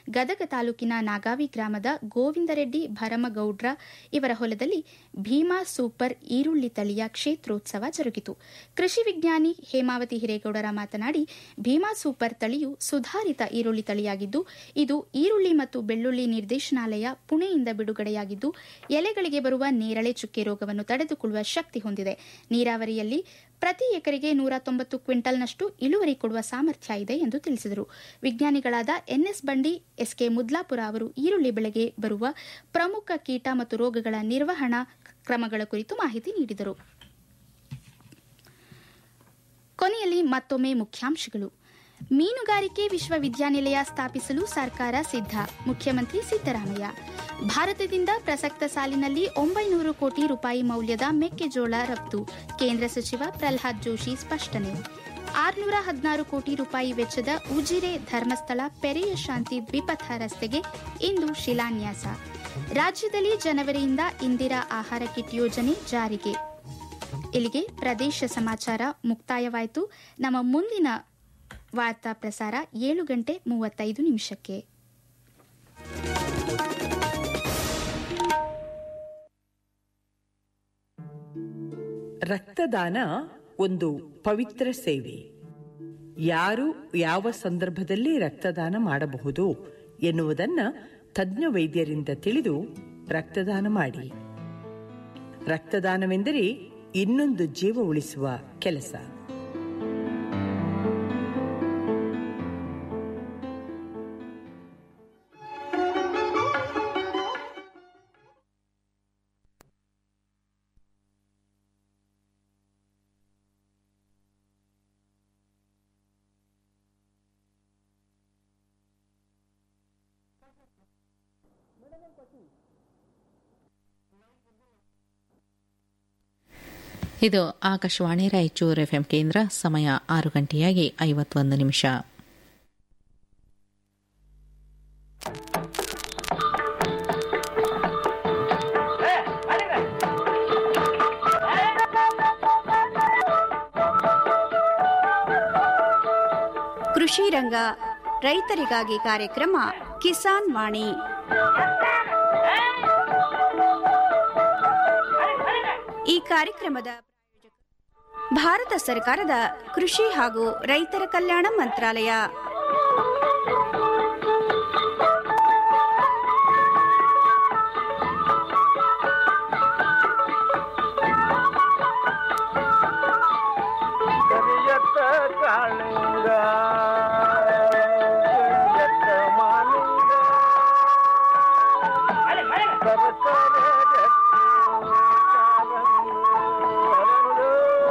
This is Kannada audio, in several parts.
ಗದಗ ತಾಲೂಕಿನ ನಾಗಾವಿ ಗ್ರಾಮದ ಗೋವಿಂದರೆಡ್ಡಿ ಭರಮಗೌಡ್ರ ಇವರ ಹೊಲದಲ್ಲಿ ಭೀಮಾ ಸೂಪರ್ ಈರುಳ್ಳಿ ತಳಿಯ ಕ್ಷೇತ್ರೋತ್ಸವ ಜರುಗಿತು ಕೃಷಿ ವಿಜ್ಞಾನಿ ಹೇಮಾವತಿ ಹಿರೇಗೌಡರ ಮಾತನಾಡಿ ಭೀಮಾ ಸೂಪರ್ ತಳಿಯು ಸುಧಾರಿತ ಈರುಳ್ಳಿ ತಳಿಯಾಗಿದ್ದು ಇದು ಈರುಳ್ಳಿ ಮತ್ತು ಬೆಳ್ಳುಳ್ಳಿ ನಿರ್ದೇಶನಾಲಯ ಪುಣೆಯಿಂದ ಬಿಡುಗಡೆಯಾಗಿದ್ದು ಎಲೆಗಳಿಗೆ ಬರುವ ನೇರಳೆ ಚುಕ್ಕೆ ರೋಗವನ್ನು ತಡೆದುಕೊಳ್ಳುವ ಶಕ್ತಿ ಹೊಂದಿದೆ ನೀರಾವರಿಯಲ್ಲಿ ಪ್ರತಿ ಎಕರೆಗೆ ನೂರ ತೊಂಬತ್ತು ಕ್ವಿಂಟಲ್ನಷ್ಟು ಇಳುವರಿ ಕೊಡುವ ಸಾಮರ್ಥ್ಯ ಇದೆ ಎಂದು ತಿಳಿಸಿದರು ವಿಜ್ಞಾನಿಗಳಾದ ಎನ್ಎಸ್ ಬಂಡಿ ಎಸ್ಕೆ ಮುದ್ಲಾಪುರ ಅವರು ಈರುಳ್ಳಿ ಬೆಳೆಗೆ ಬರುವ ಪ್ರಮುಖ ಕೀಟ ಮತ್ತು ರೋಗಗಳ ನಿರ್ವಹಣಾ ಕ್ರಮಗಳ ಕುರಿತು ಮಾಹಿತಿ ನೀಡಿದರು ಕೊನೆಯಲ್ಲಿ ಮತ್ತೊಮ್ಮೆ ಮುಖ್ಯಾಂಶಗಳು ಮೀನುಗಾರಿಕೆ ವಿಶ್ವವಿದ್ಯಾನಿಲಯ ಸ್ಥಾಪಿಸಲು ಸರ್ಕಾರ ಸಿದ್ಧ ಮುಖ್ಯಮಂತ್ರಿ ಸಿದ್ದರಾಮಯ್ಯ ಭಾರತದಿಂದ ಪ್ರಸಕ್ತ ಸಾಲಿನಲ್ಲಿ ಒಂಬೈನೂರು ಕೋಟಿ ರೂಪಾಯಿ ಮೌಲ್ಯದ ಮೆಕ್ಕೆಜೋಳ ರಫ್ತು ಕೇಂದ್ರ ಸಚಿವ ಪ್ರಲ್ಹಾದ್ ಜೋಶಿ ಸ್ಪಷ್ಟನೆ ಆರುನೂರ ಹದಿನಾರು ಕೋಟಿ ರೂಪಾಯಿ ವೆಚ್ಚದ ಉಜಿರೆ ಧರ್ಮಸ್ಥಳ ಪೆರೆಯ ಶಾಂತಿ ದ್ವಿಪಥ ರಸ್ತೆಗೆ ಇಂದು ಶಿಲಾನ್ಯಾಸ ರಾಜ್ಯದಲ್ಲಿ ಜನವರಿಯಿಂದ ಇಂದಿರಾ ಆಹಾರ ಕಿಟ್ ಯೋಜನೆ ಜಾರಿಗೆ ಇಲ್ಲಿಗೆ ಪ್ರದೇಶ ಸಮಾಚಾರ ಮುಕ್ತಾಯವಾಯಿತು ನಮ್ಮ ಮುಂದಿನ ವಾರ್ತಾ ಪ್ರಸಾರ ಏಳು ಗಂಟೆ ಮೂವತ್ತೈದು ನಿಮಿಷಕ್ಕೆ ರಕ್ತದಾನ ಒಂದು ಪವಿತ್ರ ಸೇವೆ ಯಾರು ಯಾವ ಸಂದರ್ಭದಲ್ಲಿ ರಕ್ತದಾನ ಮಾಡಬಹುದು ಎನ್ನುವುದನ್ನ ತಜ್ಞ ವೈದ್ಯರಿಂದ ತಿಳಿದು ರಕ್ತದಾನ ಮಾಡಿ ರಕ್ತದಾನವೆಂದರೆ ಇನ್ನೊಂದು ಜೀವ ಉಳಿಸುವ ಕೆಲಸ ಇದು ಆಕಾಶವಾಣಿ ರಾಯಚೂರು ಎಫ್ಎಂ ಕೇಂದ್ರ ಸಮಯ ಆರು ಗಂಟೆಯಾಗಿ ಐವತ್ತೊಂದು ನಿಮಿಷ ಕೃಷಿ ರಂಗ ರೈತರಿಗಾಗಿ ಕಾರ್ಯಕ್ರಮ ಕಿಸಾನ್ ವಾಣಿ ಈ ಕಾರ್ಯಕ್ರಮದ ಭಾರತ ಸರ್ಕಾರದ ಕೃಷಿ ಹಾಗೂ ರೈತರ ಕಲ್ಯಾಣ ಮಂತ್ರಾಲಯ ಕರಿಯತ್ತ ಕಾಳಿಂಗ ಕರಿಯತ್ತ ಮಾಲಿಂಗ ಸರಸರ ಗಟ್ಟಿ ಕಾಲಂದು ಹರಳು.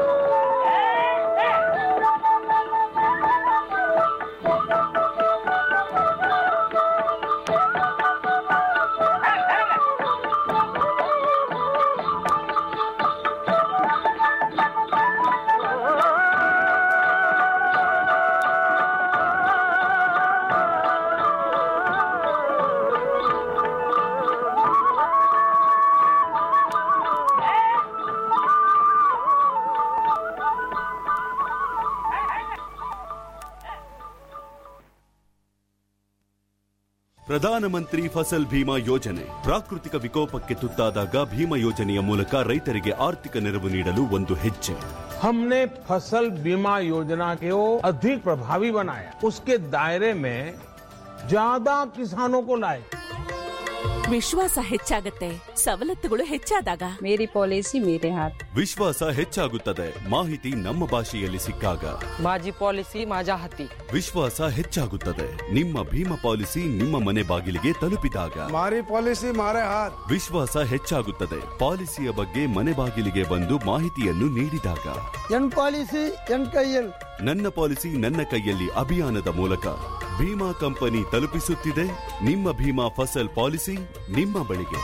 ಪ್ರಧಾನಮಂತ್ರಿ ಫಸಲ್ ಭೀಮಾ ಯೋಜನೆ ಪ್ರಾಕೃತಿಕ ವಿಕೋಪಕ್ಕೆ ತುತ್ತಾದಾಗ ಭೀಮಾ ಯೋಜನೆಯ ಮೂಲಕ ರೈತರಿಗೆ ಆರ್ಥಿಕ ನೆರವು ನೀಡಲು ಒಂದು ಹೆಜ್ಜೆ हमने फसल बीमा योजना को अधिक प्रभावी बनाया उसके दायरे में ज्यादा किसानों को लाए ವಿಶ್ವಾಸ ಹೆಚ್ಚಾಗತ್ತೆ ಸವಲತ್ತುಗಳು ಹೆಚ್ಚಾದಾಗ मेरी पॉलिसी मेरे हाथ ವಿಶ್ವಾಸ ಹೆಚ್ಚಾಗುತ್ತದೆ ಮಾಹಿತಿ ನಮ್ಮ ಭಾಷೆಯಲ್ಲಿ ಸಿಕ್ಕಾಗ माझी पॉलिसी माझ्या हाती ವಿಶ್ವಾಸ ಹೆಚ್ಚಾಗುತ್ತದೆ ನಿಮ್ಮ ಭೀಮಾ ಪಾಲಿಸಿ ನಿಮ್ಮ ಮನೆ ಬಾಗಿಲಿಗೆ ತಲುಪಿದಾಗ मारी पॉलिसी मारे हाथ ವಿಶ್ವಾಸ ಹೆಚ್ಚಾಗುತ್ತದೆ ಪಾಲಿಸಿಯ ಬಗ್ಗೆ ಮನೆ ಬಾಗಿಲಿಗೆ ಬಂದು ಮಾಹಿತಿಯನ್ನು ನೀಡಿದಾಗ ಎನ್ ಪಾಲಿಸಿ ಎನ್ ಕೈಯಲ್ ನನ್ನ ಪಾಲಿಸಿ ನನ್ನ ಕೈಯಲ್ಲಿ ಅಭಿಯಾನದ ಮೂಲಕ ಭೀಮಾ ಕಂಪನಿ ತಲುಪಿಸುತ್ತಿದೆ ನಿಮ್ಮ ಭೀಮಾ ಫಸಲ್ ಪಾಲಿಸಿ ನಿಮ್ಮ ಬಳಿಗೆ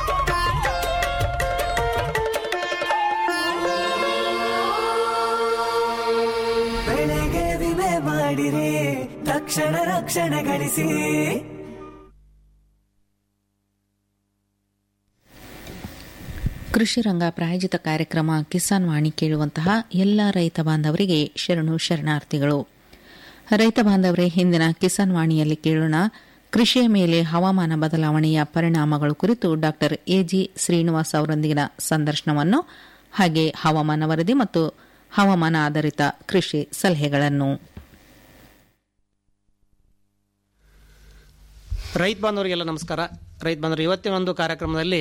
ಬೆಳೆಗೆ ವಿಮೆ ಮಾಡಿರಿ ತಕ್ಷಣ ರಕ್ಷಣೆ ಗಳಿಸಿ ಕೃಷಿ ರಂಗ ಪ್ರಾಯೋಜಿತ ಕಾರ್ಯಕ್ರಮ ಕಿಸಾನ್ ವಾಣಿ ಕೇಳುವಂತಹ ಎಲ್ಲ ರೈತ ಬಾಂಧವರಿಗೆ ಶರಣು ಶರಣಾರ್ಥಿಗಳು ರೈತ ಬಾಂಧವರೇ ಹಿಂದಿನ ಕಿಸಾನ್ ವಾಣಿಯಲ್ಲಿ ಕೇಳೋಣ ಕೃಷಿಯ ಮೇಲೆ ಹವಾಮಾನ ಬದಲಾವಣೆಯ ಪರಿಣಾಮಗಳು ಕುರಿತು ಡಾಕ್ಟರ್ ಎಜಿ ಶ್ರೀನಿವಾಸ್ ಅವರೊಂದಿಗಿನ ಸಂದರ್ಶನವನ್ನು ಹಾಗೆ ಹವಾಮಾನ ವರದಿ ಮತ್ತು ಹವಾಮಾನ ಆಧಾರಿತ ಕೃಷಿ ಸಲಹೆಗಳನ್ನು ರೈತ ಬಾಂಧವರಿಗೆಲ್ಲ ನಮಸ್ಕಾರ ರೈತ ಬಾಂಧವರು ಇವತ್ತಿನ ಒಂದು ಕಾರ್ಯಕ್ರಮದಲ್ಲಿ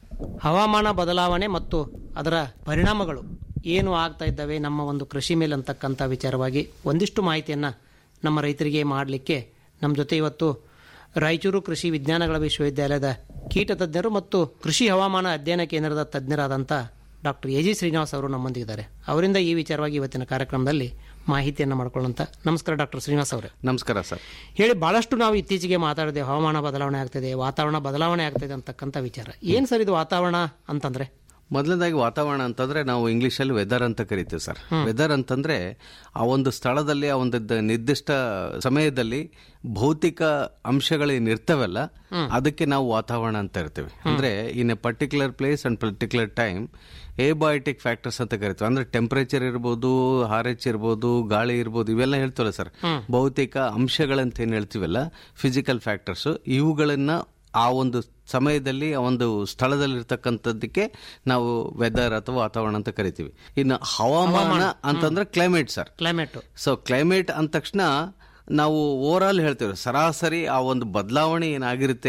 ಹವಾಮಾನ ಬದಲಾವಣೆ ಮತ್ತು ಅದರ ಪರಿಣಾಮಗಳು ಏನು ಆಗ್ತಾ ಇದ್ದಾವೆ ನಮ್ಮ ಒಂದು ಕೃಷಿ ಮೇಲೆ ಅಂತಕ್ಕಂಥ ವಿಚಾರವಾಗಿ ಒಂದಿಷ್ಟು ಮಾಹಿತಿಯನ್ನು ನಮ್ಮ ರೈತರಿಗೆ ಮಾಡಲಿಕ್ಕೆ ನಮ್ಮ ಜೊತೆ ಇವತ್ತು ರಾಯಚೂರು ಕೃಷಿ ವಿಜ್ಞಾನಗಳ ವಿಶ್ವವಿದ್ಯಾಲಯದ ಕೀಟ ತಜ್ಞರು ಮತ್ತು ಕೃಷಿ ಹವಾಮಾನ ಅಧ್ಯಯನ ಕೇಂದ್ರದ ತಜ್ಞರಾದಂಥ ಡಾಕ್ಟರ್ ಎ ಜಿ ಶ್ರೀನಿವಾಸ್ ಅವರು ನಮ್ಮೊಂದಿಗಿದ್ದಾರೆ ಅವರಿಂದ ಈ ವಿಚಾರವಾಗಿ ಇವತ್ತಿನ ಕಾರ್ಯಕ್ರಮದಲ್ಲಿ ಮಾಹಿತಿಯನ್ನು ಮಾಡ್ಕೊಳ್ಳೋಂಥ ನಮಸ್ಕಾರ ಡಾಕ್ಟರ್ ಶ್ರೀನಿವಾಸ್ ಅವರೇ ನಮಸ್ಕಾರ ಸರ್ ಹೇಳಿ ಭಾಳಷ್ಟು ನಾವು ಇತ್ತೀಚೆಗೆ ಮಾತಾಡಿದೆ ಹವಾಮಾನ ಬದಲಾವಣೆ ಆಗ್ತಿದೆ ವಾತಾವರಣ ಬದಲಾವಣೆ ಆಗ್ತಿದೆ ಅಂತಕ್ಕಂಥ ವಿಚಾರ ಏನು ಸರ್ ಇದು ವಾತಾವರಣ ಅಂತಂದ್ರೆ ಮೊದಲನೇದಾಗಿ ವಾತಾವರಣ ಅಂತಂದ್ರೆ ನಾವು ಇಂಗ್ಲಿಷಲ್ಲಿ ವೆದರ್ ಅಂತ ಕರಿತೀವಿ ಸರ್ ವೆದರ್ ಅಂತಂದ್ರೆ ಆ ಒಂದು ಸ್ಥಳದಲ್ಲಿ ಆ ಒಂದು ದ- ನಿರ್ದಿಷ್ಟ ಸಮಯದಲ್ಲಿ ಭೌತಿಕ ಅಂಶಗಳೇನು ಇರ್ತವಲ್ಲ ಅದಕ್ಕೆ ನಾವು ವಾತಾವರಣ ಅಂತ ಇರ್ತೀವಿ ಅಂದ್ರೆ in a particular place and particular time abiotic factors ಅಂತ ಕರಿತೀವಿ ಅಂದ್ರೆ ಟೆಂಪರೇಚರ್ ಇರ್ಬೋದು ಹಾರೆಚ್ ಇರ್ಬೋದು ಗಾಳಿ ಇರ್ಬೋದು ಇವೆಲ್ಲ ಹೇಳ್ತೀವಲ್ಲ ಸರ್ ಭೌತಿಕ ಅಂಶಗಳಂತ ಏನ್ ಹೇಳ್ತೀವಲ್ಲ ಫಿಸಿಕಲ್ ಫ್ಯಾಕ್ಟರ್ಸ್ ಇವುಗಳನ್ನ ಆ ಒಂದು ಸಮಯದಲ್ಲಿ ಆ ಒಂದು ಸ್ಥಳದಲ್ಲಿ ಇರ್ತಕ್ಕಂಥದ್ದಕ್ಕೆ ನಾವು ವೆದರ್ ಅಥವಾ ವಾತಾವರಣ ಅಂತ ಕರಿತೀವಿ ಇನ್ನು ಹವಾಮಾನ ಅಂತಂದ್ರೆ climate sir climate so climate ಅಂದ ತಕ್ಷಣ ನಾವು ಓವರ್ ಆಲ್ ಹೇಳ್ತೇವೆ ಸರಾಸರಿ ಆ ಒಂದು ಬದಲಾವಣೆ ಏನಾಗಿರುತ್ತೆ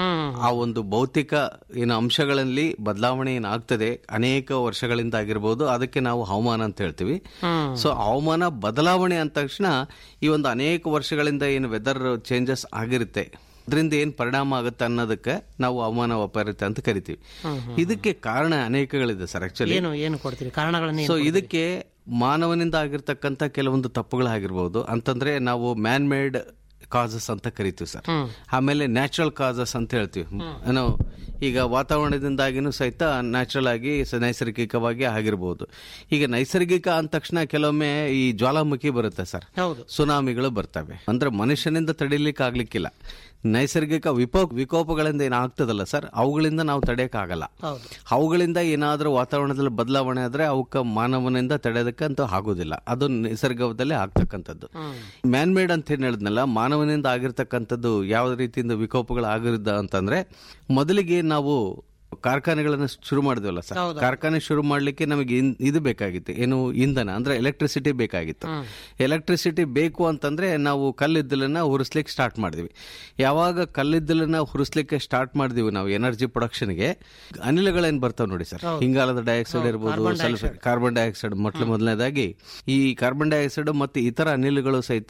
ಆ ಒಂದು ಭೌತಿಕ ಏನು ಅಂಶಗಳಲ್ಲಿ ಬದಲಾವಣೆ ಏನಾಗ್ತದೆ ಅನೇಕ ವರ್ಷಗಳಿಂದ ಆಗಿರ್ಬೋದು ಅದಕ್ಕೆ ನಾವು ಹವಾಮಾನ ಅಂತ ಹೇಳ್ತೀವಿ ಸೊ ಹವಾಮಾನ ಬದಲಾವಣೆ ಅಂದ ತಕ್ಷಣ ಈ ಒಂದು ಅನೇಕ ವರ್ಷಗಳಿಂದ ಏನು ವೆದರ್ ಚೇಂಜಸ್ ಆಗಿರುತ್ತೆ ಅದರಿಂದ ಏನು ಪರಿಣಾಮ ಆಗುತ್ತೆ ಅನ್ನೋದಕ್ಕೆ ನಾವು ಹವಾಮಾನ ವೈಪರೀತ್ಯ ಅಂತ ಕರಿತೀವಿ ಇದಕ್ಕೆ ಕಾರಣ ಅನೇಕಗಳಿದೆ ಸರ್ ಆಕ್ಚುಲಿ ಏನು ಏನು ಕೊಡ್ತೀರಿ ಕಾರಣಗಳನ್ನ ಸೊ ಇದಕ್ಕೆ ಮಾನವನಿಂದ ಆಗಿರ್ತಕ್ಕಂಥ ಕೆಲವೊಂದು ತಪ್ಪುಗಳಾಗಿರ್ಬೋದು ಅಂತಂದ್ರೆ ನಾವು ಮ್ಯಾನ್ ಮೇಡ್ ಕಾಸಸ್ ಅಂತ ಕರಿತೀವಿ ಸರ್ ಆಮೇಲೆ ನ್ಯಾಚುರಲ್ ಕಾಸಸ್ ಅಂತ ಹೇಳ್ತೀವಿ ಏನೋ ಈಗ ವಾತಾವರಣದಿಂದಾಗಿನೂ ಸಹಿತ ನ್ಯಾಚುರಲ್ ಆಗಿ ಸ- ನೈಸರ್ಗಿಕವಾಗಿ ಆಗಿರ್ಬೋದು ಈಗ ನೈಸರ್ಗಿಕ ಅಂದ ತಕ್ಷಣ ಕೆಲವೊಮ್ಮೆ ಈ ಜ್ವಾಲಾಮುಖಿ ಬರುತ್ತೆ ಸರ್ ಹೌದು ಸುನಾಮಿಗಳು ಬರ್ತವೆ ಅಂದ್ರೆ ಮನುಷ್ಯನಿಂದ ತಡಿಲಿಕ್ಕೆ ಆಗ್ಲಿಕ್ಕಿಲ್ಲ ನೈಸರ್ಗಿಕ ವಿಪೋ ವಿಕೋಪಗಳಿಂದ ಏನಾಗ್ತದಲ್ಲ ಸರ್ ಅವುಗಳಿಂದ ನಾವು ತಡೆಯಕ್ಕಾಗಲ್ಲ ಹೌದು ಅವುಗಳಿಂದ ಏನಾದರೂ ವಾತಾವರಣದಲ್ಲಿ ಬದಲಾವಣೆ ಆದ್ರೆ ಅವಕ್ಕೆ ಮಾನವನಿಂದ ತಡೆಯೋದಕ್ಕಂತೂ ಆಗೋದಿಲ್ಲ ಅದು ನಿಸರ್ಗದಲ್ಲಿ ಆಗ್ತಕ್ಕಂಥದ್ದು ಮ್ಯಾನ್ ಮೇಡ್ ಅಂತ ಏನ್ ಹೇಳಿದ್ನಲ್ಲ ಮಾನವನಿಂದ ಆಗಿರ್ತಕ್ಕಂಥದ್ದು ಯಾವ ರೀತಿಯಿಂದ ವಿಕೋಪಗಳು ಆಗಿರುದ ಅಂತಂದ್ರೆ ಮೊದಲಿಗೆ ನಾವು ಕಾರ್ಖಾನೆಗಳನ್ನ ಶುರು ಮಾಡಿದ್ವಲ್ಲ ಸರ್ ಕಾರ್ಖಾನೆ ಶುರು ಮಾಡ್ಲಿಕ್ಕೆ ನಮಗೆ ಇನ್- ಇದು ಬೇಕಾಗಿತ್ತು ಏನು ಇಂಧನ ಅಂದ್ರೆ ಎಲೆಕ್ಟ್ರಿಸಿಟಿ ಬೇಕಾಗಿತ್ತು ಎಲೆಕ್ಟ್ರಿಸಿಟಿ ಬೇಕು ಅಂತಂದ್ರೆ ನಾವು ಕಲ್ಲಿದ್ದಲನ್ನ ಹುರಿಸ್ಲಿಕ್ಕೆ ಸ್ಟಾರ್ಟ್ ಮಾಡಿದ್ವಿ ಯಾವಾಗ ಕಲ್ಲಿದ್ದಲನ್ನ ಹುರಿಸ್ಲಿಕ್ಕೆ ಸ್ಟಾರ್ಟ್ ಮಾಡಿದ್ವಿ ನಾವು ಎನರ್ಜಿ ಪ್ರೊಡಕ್ಷನ್ಗೆ ಅನಿಲಗಳೇನ್ ಬರ್ತಾವ್ ನೋಡಿ ಸರ್ ಇಂಗಾಲದ ಡೈಆಕ್ಸೈಡ್ ಇರ್ಬೋದು ಸಲ್ಫರ್ ಕಾರ್ಬನ್ ಡೈಆಕ್ಸೈಡ್ ಮೊಟ್ಟ ಮೊದಲನೇದಾಗಿ ಈ ಕಾರ್ಬನ್ ಡೈಆಕ್ಸೈಡ್ ಮತ್ತು ಇತರ ಅನಿಲಗಳು ಸಹಿತ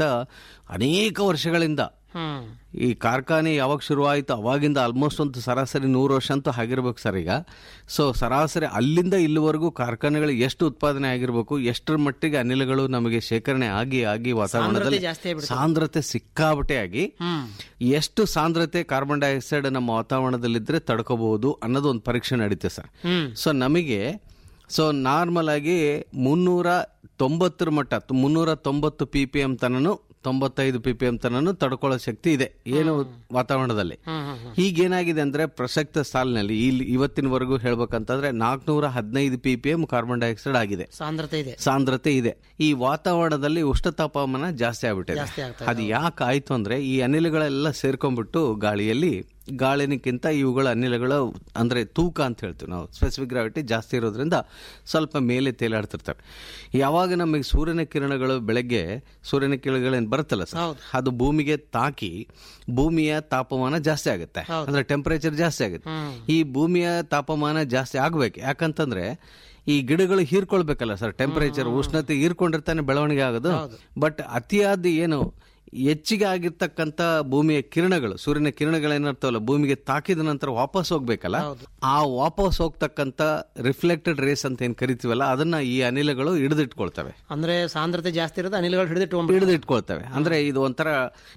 ಅನೇಕ ವರ್ಷಗಳಿಂದ ಹ್ಮ್ ಈ ಕಾರ್ಖಾನೆ ಯಾವಾಗ ಶುರುವಾಯಿತು ಅವಾಗಿಂದ ಆಲ್ಮೋಸ್ಟ್ ಒಂದು ಸರಾಸರಿ ನೂರು ವರ್ಷ ಅಂತೂ ಆಗಿರ್ಬೇಕು ಸರ್ ಈಗ ಸೊ ಸರಾಸರಿ ಅಲ್ಲಿಂದ ಇಲ್ಲಿವರೆಗೂ ಕಾರ್ಖಾನೆಗಳು ಎಷ್ಟು ಉತ್ಪಾದನೆ ಆಗಿರ್ಬೇಕು ಎಷ್ಟರ ಮಟ್ಟಿಗೆ ಅನಿಲಗಳು ನಮಗೆ ಶೇಖರಣೆ ಆಗಿ ಆಗಿ ವಾತಾವರಣದಲ್ಲಿ ಜಾಸ್ತಿ ಆಗ್ಬಿಡ್ತದೆ. ಸಾಂದ್ರತೆ ಸಿಕ್ಕಾಬಟ್ಟೆ ಆಗಿ ಹ್ಮ್ ಎಷ್ಟು ಸಾಂದ್ರತೆ ಕಾರ್ಬನ್ ಡೈಆಕ್ಸೈಡ್ ನಮ್ಮ ವಾತಾವರಣದಲ್ಲಿದ್ರೆ ತಡ್ಕೋಬಹುದು ಅನ್ನೋದು ಒಂದು ಪರೀಕ್ಷೆ ನಡೀತೆ ಸರ್ ಹ್ಮ್ ಸೊ ನಮಗೆ ಸೊ ನಾರ್ಮಲ್ ಆಗಿ ಮುನ್ನೂರ ತೊಂಬತ್ತರ ಮಟ್ಟ ಮುನ್ನೂರ ತೊಂಬತ್ತು ಪಿ ಪಿ ಎಂ ತನನು ತೊಂಬತ್ತೈದು ಪಿ ಪಿ ಎಂ ತನನು ತಡ್ಕೊಳ್ಳೋ ಶಕ್ತಿ ಇದೆ ಏನು ವಾತಾವರಣದಲ್ಲಿ ಈಗೇನಾಗಿದೆ ಅಂದ್ರೆ ಪ್ರಸಕ್ತ ಸಾಲಿನಲ್ಲಿ ಇಲ್ಲಿ ಇವತ್ತಿನವರೆಗೂ ಹೇಳ್ಬೇಕಂತಂದ್ರೆ ನಾಲ್ಕನೂರ ಹದಿನೈದು P P M carbon dioxide ಆಗಿದೆ ಸಾಂದ್ರತೆ ಇದೆ ಸಾಂದ್ರತೆ ಇದೆ ಈ ವಾತಾವರಣದಲ್ಲಿ ಉಷ್ಣ ತಾಪಮಾನ ಜಾಸ್ತಿ ಆಗ್ಬಿಟ್ಟಿದೆ ಜಾಸ್ತಿ ಆಗ್ತಾ ಅದು ಯಾಕೆ ಆಯ್ತು ಅಂದ್ರೆ ಈ ಅನಿಲಗಳೆಲ್ಲ ಸೇರ್ಕೊಂಡ್ಬಿಟ್ಟು ಗಾಳಿಯಲ್ಲಿ ಗಾಳಿನಕ್ಕಿಂತ ಇವುಗಳ ಅನಿಲಗಳ ಅಂದ್ರೆ ತೂಕ ಅಂತ ಹೇಳ್ತೀವಿ ನಾವು ಸ್ಪೆಸಿಫಿಕ್ ಗ್ರಾವಿಟಿ ಜಾಸ್ತಿ ಇರೋದ್ರಿಂದ ಸ್ವಲ್ಪ ಮೇಲೆ ತೇಲಾಡ್ತಿರ್ತವೆ ಯಾವಾಗ ನಮಗೆ ಸೂರ್ಯನ ಕಿರಣಗಳು ಬೆಳಗ್ಗೆ ಸೂರ್ಯನ ಕಿರಣಗಳೇನು ಬರುತ್ತಲ್ಲ ಸರ್ ಅದು ಭೂಮಿಗೆ ತಾಕಿ ಭೂಮಿಯ ತಾಪಮಾನ ಜಾಸ್ತಿ ಆಗುತ್ತೆ ಅಂದ್ರೆ ಟೆಂಪರೇಚರ್ ಜಾಸ್ತಿ ಆಗುತ್ತೆ ಈ ಭೂಮಿಯ ತಾಪಮಾನ ಜಾಸ್ತಿ ಆಗ್ಬೇಕು ಯಾಕಂತಂದ್ರೆ ಈ ಗಿಡಗಳು ಹೀರ್ಕೊಳ್ಬೇಕಲ್ಲ ಸರ್ ಟೆಂಪರೇಚರ್ ಉಷ್ಣತೆ ಹೀರ್ಕೊಂಡಿರ್ತಾನೆ ಬೆಳವಣಿಗೆ ಆಗೋದು ಬಟ್ ಅತಿಯಾದ ಏನು ಹೆಚ್ಚಿಗೆ ಆಗಿರ್ತಕ್ಕಂಥ ಭೂಮಿಯ ಕಿರಣಗಳು ಸೂರ್ಯನ ಕಿರಣಗಳೇನಿರ್ತಾವಲ್ಲ ಭೂಮಿಗೆ ತಾಕಿದ ನಂತರ ವಾಪಸ್ ಹೋಗ್ಬೇಕಲ್ಲ ಆ ವಾಪಸ್ ಹೋಗ್ತಕ್ಕಂಥ ರಿಫ್ಲೆಕ್ಟೆಡ್ ರೇಸ್ ಅಂತ ಏನ್ ಕರಿತೀವಲ್ಲ ಅದನ್ನ ಈ ಅನಿಲಗಳು ಹಿಡಿದಿಟ್ಕೊಳ್ತವೆ ಅಂದ್ರೆ ಸಾಂದ್ರತೆ ಜಾಸ್ತಿ ಇರೋದು ಅನಿಲಗಳು ಹಿಡಿದಿಟ್ಟು ಹಿಡಿದಿಟ್ಕೊಳ್ತವೆ ಅಂದ್ರೆ ಇದು ಒಂಥರ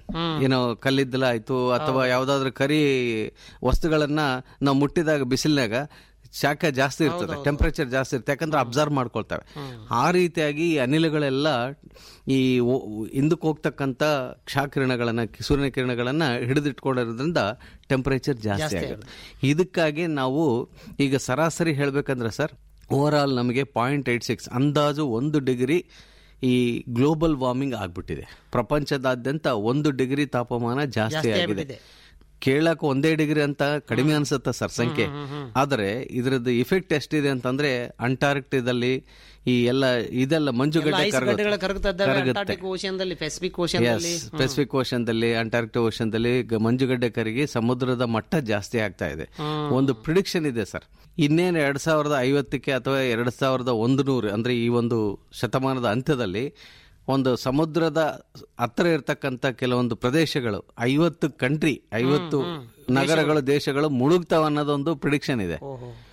ಏನೋ ಕಲ್ಲಿದ್ದಲ ಆಯ್ತು ಅಥವಾ ಯಾವ್ದಾದ್ರು ಕರಿ ವಸ್ತುಗಳನ್ನ ನಾವು ಮುಟ್ಟಿದಾಗ ಬಿಸಿಲಿನಾಗ ಶಾಖ ಜಾಸ್ತಿ ಇರ್ತದೆ ಟೆಂಪರೇಚರ್ ಜಾಸ್ತಿ ಇರುತ್ತೆ ಯಾಕಂದ್ರೆ ಅಬ್ಸರ್ವ್ ಮಾಡ್ಕೊಳ್ತವೆ ಆ ರೀತಿಯಾಗಿ ಈ ಅನಿಲಗಳೆಲ್ಲ ಈ ಒ- ಹಿಂದಕ್ಕೆ ಹೋಗ್ತಕ್ಕಂಥ ಕ್ಷಾಕಿರಣಗಳನ್ನ ಸೂರ್ಯನ ಕಿರಣಗಳನ್ನ ಹಿಡಿದಿಟ್ಕೊಂಡಿರೋದ್ರಿಂದ ಟೆಂಪರೇಚರ್ ಜಾಸ್ತಿ ಆಗುತ್ತೆ ಇದಕ್ಕಾಗಿ ನಾವು ಈಗ ಸರಾಸರಿ ಹೇಳ್ಬೇಕಂದ್ರೆ ಸರ್ ಓವರ್ ಆಲ್ ನಮಗೆ ಪಾಯಿಂಟ್ ಏಟ್ ಸಿಕ್ಸ್ ಅಂದಾಜು ಒಂದು ಡಿಗ್ರಿ ಈ ಗ್ಲೋಬಲ್ ವಾರ್ಮಿಂಗ್ ಆಗ್ಬಿಟ್ಟಿದೆ ಪ್ರಪಂಚದಾದ್ಯಂತ ಒಂದು ಡಿಗ್ರಿ ತಾಪಮಾನ ಜಾಸ್ತಿ ಜಾಸ್ತಿ ಆಗಿದೆ ಆಗ್ಬಿಟ್ಟಿದೆ. ಕೇಳಕ್ ಒಂದೇ ಡಿಗ್ರಿ ಅಂತ ಕಡಿಮೆ ಅನ್ಸುತ್ತೆ ಸರ್ ಸಂಖ್ಯೆ ಆದ್ರೆ ಇದ್ರದ್ದು ಇಫೆಕ್ಟ್ ಎಷ್ಟಿದೆ ಅಂತಂದ್ರೆ ಅಂಟಾರ್ಕ್ಟಿದಲ್ಲಿ ಈ ಎಲ್ಲ ಇದೆಲ್ಲ ಮಂಜುಗಡ್ಡೆ ಐಸ್ ಗಡ್ಡೆಗಳು ಕರಗುತ್ತೆ ಕರಗ್ತಾ ಇದ್ದಾವೆ ಕರಗುತ್ತೆ. ಅಂಟಾರ್ಟಿಕ್ ಓಷನ್ದಲ್ಲಿ ಪೆಸಿಫಿಕ್ ಓಷನ್ದಲ್ಲಿ Yes, ಪೆಸಿಫಿಕ್ ಓಷನ್ದಲ್ಲಿ ಅಂಟಾರ್ಕ್ಟಿಕ್ ಓಷನ್ದಲ್ಲಿ ಗ- ಮಂಜುಗಡ್ಡೆ ಕರಗಿ ಸಮುದ್ರದ ಮಟ್ಟ ಜಾಸ್ತಿ ಆಗ್ತಾ ಇದೆ ಒಂದು ಪ್ರಿಡಿಕ್ಷನ್ ಇದೆ ಸರ್ ಇನ್ನೇನು ಎರಡ್ ಸಾವಿರದ ಐವತ್ತಕ್ಕೆ ಅಥವಾ ಎರಡ್ ಸಾವಿರದ ಒಂದು ನೂರು ಅಂದ್ರೆ ಈ ಒಂದು ಶತಮಾನದ ಅಂತ್ಯದಲ್ಲಿ ಒಂದು ಸಮುದ್ರದ ಹತ್ತಿರ ಇರತಕ್ಕಂತ ಕೆಲವೊಂದು ಪ್ರದೇಶಗಳು ಐವತ್ತು ಕಂಟ್ರಿ ಐವತ್ತು ನಗರಗಳು ದೇಶಗಳು ಮುಳುಗ್ತಾವ ಅನ್ನೋದೊಂದು ಪ್ರಿಡಿಕ್ಷನ್ ಇದೆ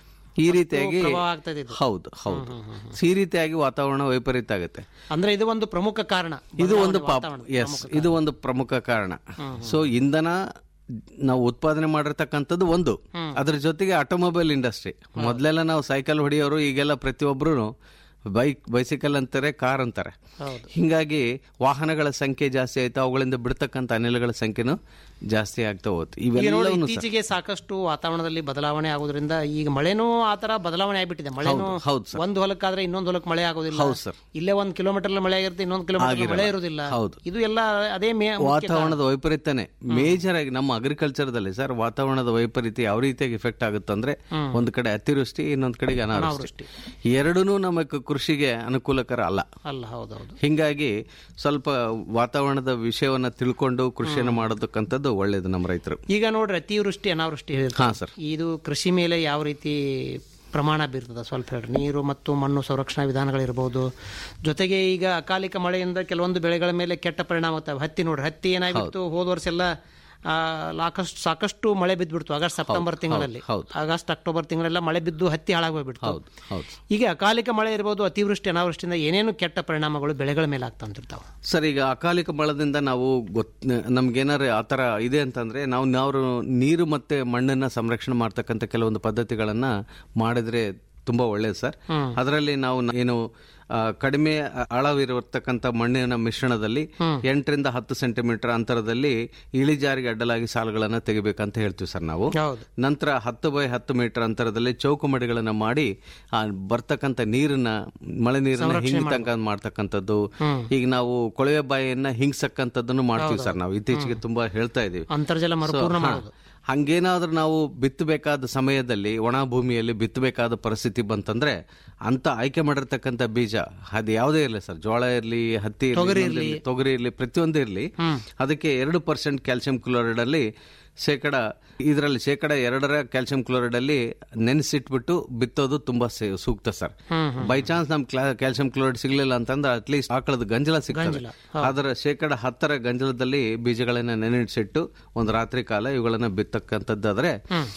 ಈ ರೀತಿಯಾಗಿ ಪ್ರಭಾವ ಆಗ್ತದೆ ಇದು. ಹೌದು ಹೌದು ಈ ರೀತಿಯಾಗಿ ವಾತಾವರಣ ವೈಪರೀತ್ಯ ಆಗುತ್ತೆ ಅಂದ್ರೆ ಇದು ಒಂದು ಪ್ರಮುಖ ಕಾರಣ ಇದು ಒಂದು ಬದಲಾವಣೆ ಪಾಪ ವಾತಾವರಣ. ಎಸ್ ಇದು ಒಂದು ಪ್ರಮುಖ ಕಾರಣ ಸೊ ಇಂಧನ ನಾವು ಉತ್ಪಾದನೆ ಮಾಡಿರ್ತಕ್ಕಂಥದ್ದು ಒಂದು ಅದ್ರ ಜೊತೆಗೆ ಆಟೋಮೊಬೈಲ್ ಇಂಡಸ್ಟ್ರಿ ಮೊದಲೆಲ್ಲ ನಾವು ಸೈಕಲ್ ಹೊಡೆಯೋರು ಈಗೆಲ್ಲ ಪ್ರತಿಯೊಬ್ಬರು ಬೈಕ್ ಬೈಸಿಕಲ್ ಅಂತಾರೆ ಕಾರ್ ಅಂತಾರೆ ಹಿಂಗಾಗಿ ವಾಹನಗಳ ಸಂಖ್ಯೆ ಜಾಸ್ತಿ ಆಯ್ತು ಅವುಗಳಿಂದ ಬಿಡ್ತಕ್ಕಂಥ ಅನಿಲಗಳ ಸಂಖ್ಯೆನೂ ಜಾಸ್ತಿ ಆಗ್ತಾ ಹೋಯ್ತು ಈಗ ನೋಡಿ ಇವೆಲ್ಲವೂ ಇತ್ತೀಚೆಗೆ ಸಾಕಷ್ಟು ವಾತಾವರಣದಲ್ಲಿ ಬದಲಾವಣೆ ಆಗೋದ್ರಿಂದ ಈಗ ಮಳೆನೂ ಆತರ ಬದಲಾವಣೆ ಆಗ್ಬಿಟ್ಟಿದೆ ಮಳೆನೂ ಹೌದು, ಹೌದು ಸರ್. ಒಂದು ಹೊಲಕ್ಕಾದ್ರೆ ಇನ್ನೊಂದು ಹೊಲಕ್ಕೆ ಮಳೆ ಆಗೋದಿಲ್ಲ ಹೌದು ಸರ್. ಇಲ್ಲೇ ಒಂದ್ ಕಿಲೋಮೀಟರ್ ಮಳೆ ಆಗಿರುತ್ತೆ ಇನ್ನೊಂದು ಕಿಲೋಮೀಟರ್ ಆಗಿರಲ್ಲ. ಮಳೆ ಇರೋದಿಲ್ಲ ಹೌದು. ಇದು ಎಲ್ಲ ಅದೇ ಮೇ ಮುಖ್ಯ ಕಾರಣ. ವಾತಾವರಣದ ವೈಪರೀತ್ಯನೇ ಮೇಜರ್ ಆಗಿ ನಮ್ಮ ಅಗ್ರಿಕಲ್ಚರ್ದಲ್ಲಿ ಸರ್ ವಾತಾವರಣದ ವೈಪರೀತ್ಯ ಯಾವ ರೀತಿಯಾಗಿ ಎಫೆಕ್ಟ್ ಆಗುತ್ತಂದ್ರೆ ಒಂದು ಕಡೆ ಅತಿವೃಷ್ಟಿ ಇನ್ನೊಂದು ಕಡೆಗೆ ಅನಾವೃಷ್ಟಿ ಎರಡೂ ನಮಗೆ ಕೃಷಿಗೆ ಅನುಕೂಲಕರ ಅಲ್ಲ ಅಲ್ಲ ಹೌದೌದು ಹಿಂಗಾಗಿ ಸ್ವಲ್ಪ ವಾತಾವರಣದ ವಿಷಯವನ್ನ ತಿಳ್ಕೊಂಡು ಕೃಷಿಯನ್ನು ಮಾಡೋದಕ್ಕಂಥದ್ದು ಒಳ್ಳೇದು ನಮ್ಮ ರೈತರು ಈಗ ನೋಡ್ರಿ ಅತಿವೃಷ್ಟಿ ಅನಾವೃಷ್ಟಿ ಹೇಳಿದ್ರು. ಹಾ ಸರ್ ಇದು ಕೃಷಿ ಮೇಲೆ ಯಾವ ರೀತಿ ಪ್ರಮಾಣ ಬೀರ್ತದ ಸ್ವಲ್ಪ ಹೇಳ್ರಿ ನೀರು ಮತ್ತು ಮಣ್ಣು ಸಂರಕ್ಷಣಾ ವಿಧಾನಗಳಿರ್ಬೋದು ಜೊತೆಗೆ ಈಗ ಅಕಾಲಿಕ ಮಳೆಯಿಂದ ಕೆಲವೊಂದು ಬೆಳೆಗಳ ಮೇಲೆ ಕೆಟ್ಟ ಪರಿಣಾಮ ಆಗ್ತವೆ ಹತ್ತಿ ನೋಡ್ರಿ ಹತ್ತಿ ಏನಾಗಿತ್ತು ಹೋದ ವರ್ಷ ಎಲ್ಲ ಆ, ಲಾಕಷ್ಟು ಸಾಕಷ್ಟು ಮಳೆ ಬಿದ್ದುಬಿಡ್ತು ಆಗಸ್ಟ್ ಸೆಪ್ಟೆಂಬರ್ ತಿಂಗಳಲ್ಲಿ ಹೌದು. ಆಗಸ್ಟ್ ಅಕ್ಟೋಬರ್ ತಿಂಗಳೆಲ್ಲ ಮಳೆ ಬಿದ್ದು ಹತ್ತಿ ಹಾಳಾಗೋಗ್ಬಿಡ್ತು ಹೌದು ಹೌದು ಈಗ ಅಕಾಲಿಕ ಮಳೆ ಇರ್ಬೋದು ಅತಿವೃಷ್ಟಿ ಅನಾವೃಷ್ಟಿಯಿಂದ ಏನೇನು ಕೆಟ್ಟ ಪರಿಣಾಮಗಳು ಬೆಳೆಗಳ ಮೇಲೆ ಆಗ್ತಾ ಅಂತಿರ್ತಾವೆ ಸರ್ ಈಗ ಅಕಾಲಿಕ ಮಳೆದಿಂದ ನಾವು ಗೊತ್ ನಮ್ಗೇನಾರು ಆ ಥರ ಇದೆ ಅಂತಂದ್ರೆ ನಾವು ನಾವು ನೀರು ಮತ್ತೆ ಮಣ್ಣನ್ನ ಸಂರಕ್ಷಣೆ ಮಾಡ್ತಕ್ಕಂಥ ಕೆಲವೊಂದು ಪದ್ಧತಿಗಳನ್ನ ಮಾಡಿದ್ರೆ ತುಂಬಾ ಒಳ್ಳೇದು ಸರ್ ಅದರಲ್ಲಿ ನಾವು ನ- ಏನು ಆ, ಕಡಿಮೆ ಆಳವಿರತಕ್ಕಂಥ ಮಣ್ಣಿನ ಮಿಶ್ರಣದಲ್ಲಿ ಎಂಟರಿಂದ ಹತ್ತು ಸೆಂಟಿಮೀಟರ್ ಅಂತರದಲ್ಲಿ ಇಳಿಜಾರಿಗೆ ಅಡ್ಡಲಾಗಿ ಸಾಲುಗಳನ್ನ ತೆಗಿಬೇಕಂತ ಹೇಳ್ತೀವಿ ಸರ್ ನಾವು ಹೌದು ನಂತರ ಹತ್ತು ಬೈ ಹತ್ತು ಮೀಟರ್ ಅಂತರದಲ್ಲಿ ಚೌಕು ಮಡಿಗಳನ್ನ ಮಾಡಿ ಆ ಬರ್ತಕ್ಕಂಥ ನೀರನ್ನ ಮಳೆ ನೀರನ್ನ ಹಿಂಗತಂಕ ಮಾಡ್ತಕ್ಕಂಥದ್ದು ಈಗ ನಾವು ಕೊಳವೆ ಬಾಯಿಯನ್ನ ಹಿಂಗ್ಸಕ್ಕಂಥದ್ದನ್ನು ಮಾಡ್ತೀವಿ ಸರ್ ನಾವು ಇತ್ತೀಚೆಗೆ ತುಂಬಾ ಹೇಳ್ತಾ ಇದೀವಿ ಅಂತರ್ಜಲ ಮರುಪೂರ್ಣ So, ಹಾ. ಮಾಡೋದು ಹಂಗೇನಾದ್ರೂ ನಾವು ಬಿತ್ತಬೇಕಾದ ಸಮಯದಲ್ಲಿ ಒಣ ಭೂಮಿಯಲ್ಲಿ ಬಿತ್ತಬೇಕಾದ ಪರಿಸ್ಥಿತಿ ಬಂತಂದ್ರೆ ಅಂತ ಆಯ್ಕೆ ಮಾಡಿರ್ತಕ್ಕಂಥ ಬೀಜ ಅದು ಯಾವುದೇ ಇರಲಿ ಸರ್ ಜೋಳ ಇರಲಿ ಹತ್ತಿ ಇರ್ಲಿ, ತೊಗರಿ ಇನ್ನೊಂದು ಇರ್ಲಿ, ತೊಗರಿ ಇರಲಿ ಪ್ರತಿಯೊಂದು ಇರಲಿ ಅದಕ್ಕೆ ಎರಡು ಪರ್ಸೆಂಟ್ ಕ್ಯಾಲ್ಸಿಯಂ ಕ್ಲೋರೈಡ್ ಅಲ್ಲಿ ಶೇಕಡ ಇದರಲ್ಲಿ ಶೇಕಡ ಎರಡರ ಕ್ಯಾಲ್ಸಿಯಂ ಕ್ಲೋರೈಡ್ ಅಲ್ಲಿ ನೆನೆಸಿಟ್ಬಿಟ್ಟು ಬಿತ್ತೋದು ತುಂಬಾ ಸೇ- ಸೂಕ್ತ ಸರ್ ಬೈ ಚಾನ್ಸ್ ನಮ್ ಕ್ಯಾಲ್ಸಿಯಂ ಕ್ಲೋರೈಡ್ ಸಿಗ್ಲಿಲ್ಲ ಅಂತಂದ್ರೆ ಅಟ್ಲೀಸ್ಟ್ ಆಕಳದ ಗಂಜಲ ಸಿಗ್ತದೆ ಅದರ ಶೇಕಡ ಹತ್ತರ ಗಂಜಲದಲ್ಲಿ ಬೀಜಗಳನ್ನ ನೆನೆಸಿಟ್ಟು ಒಂದು ರಾತ್ರಿ ಕಾಲ ಇವುಗಳನ್ನ ಬಿತ್ತಕ್ಕಂಥದ್ದಾದ್ರೆ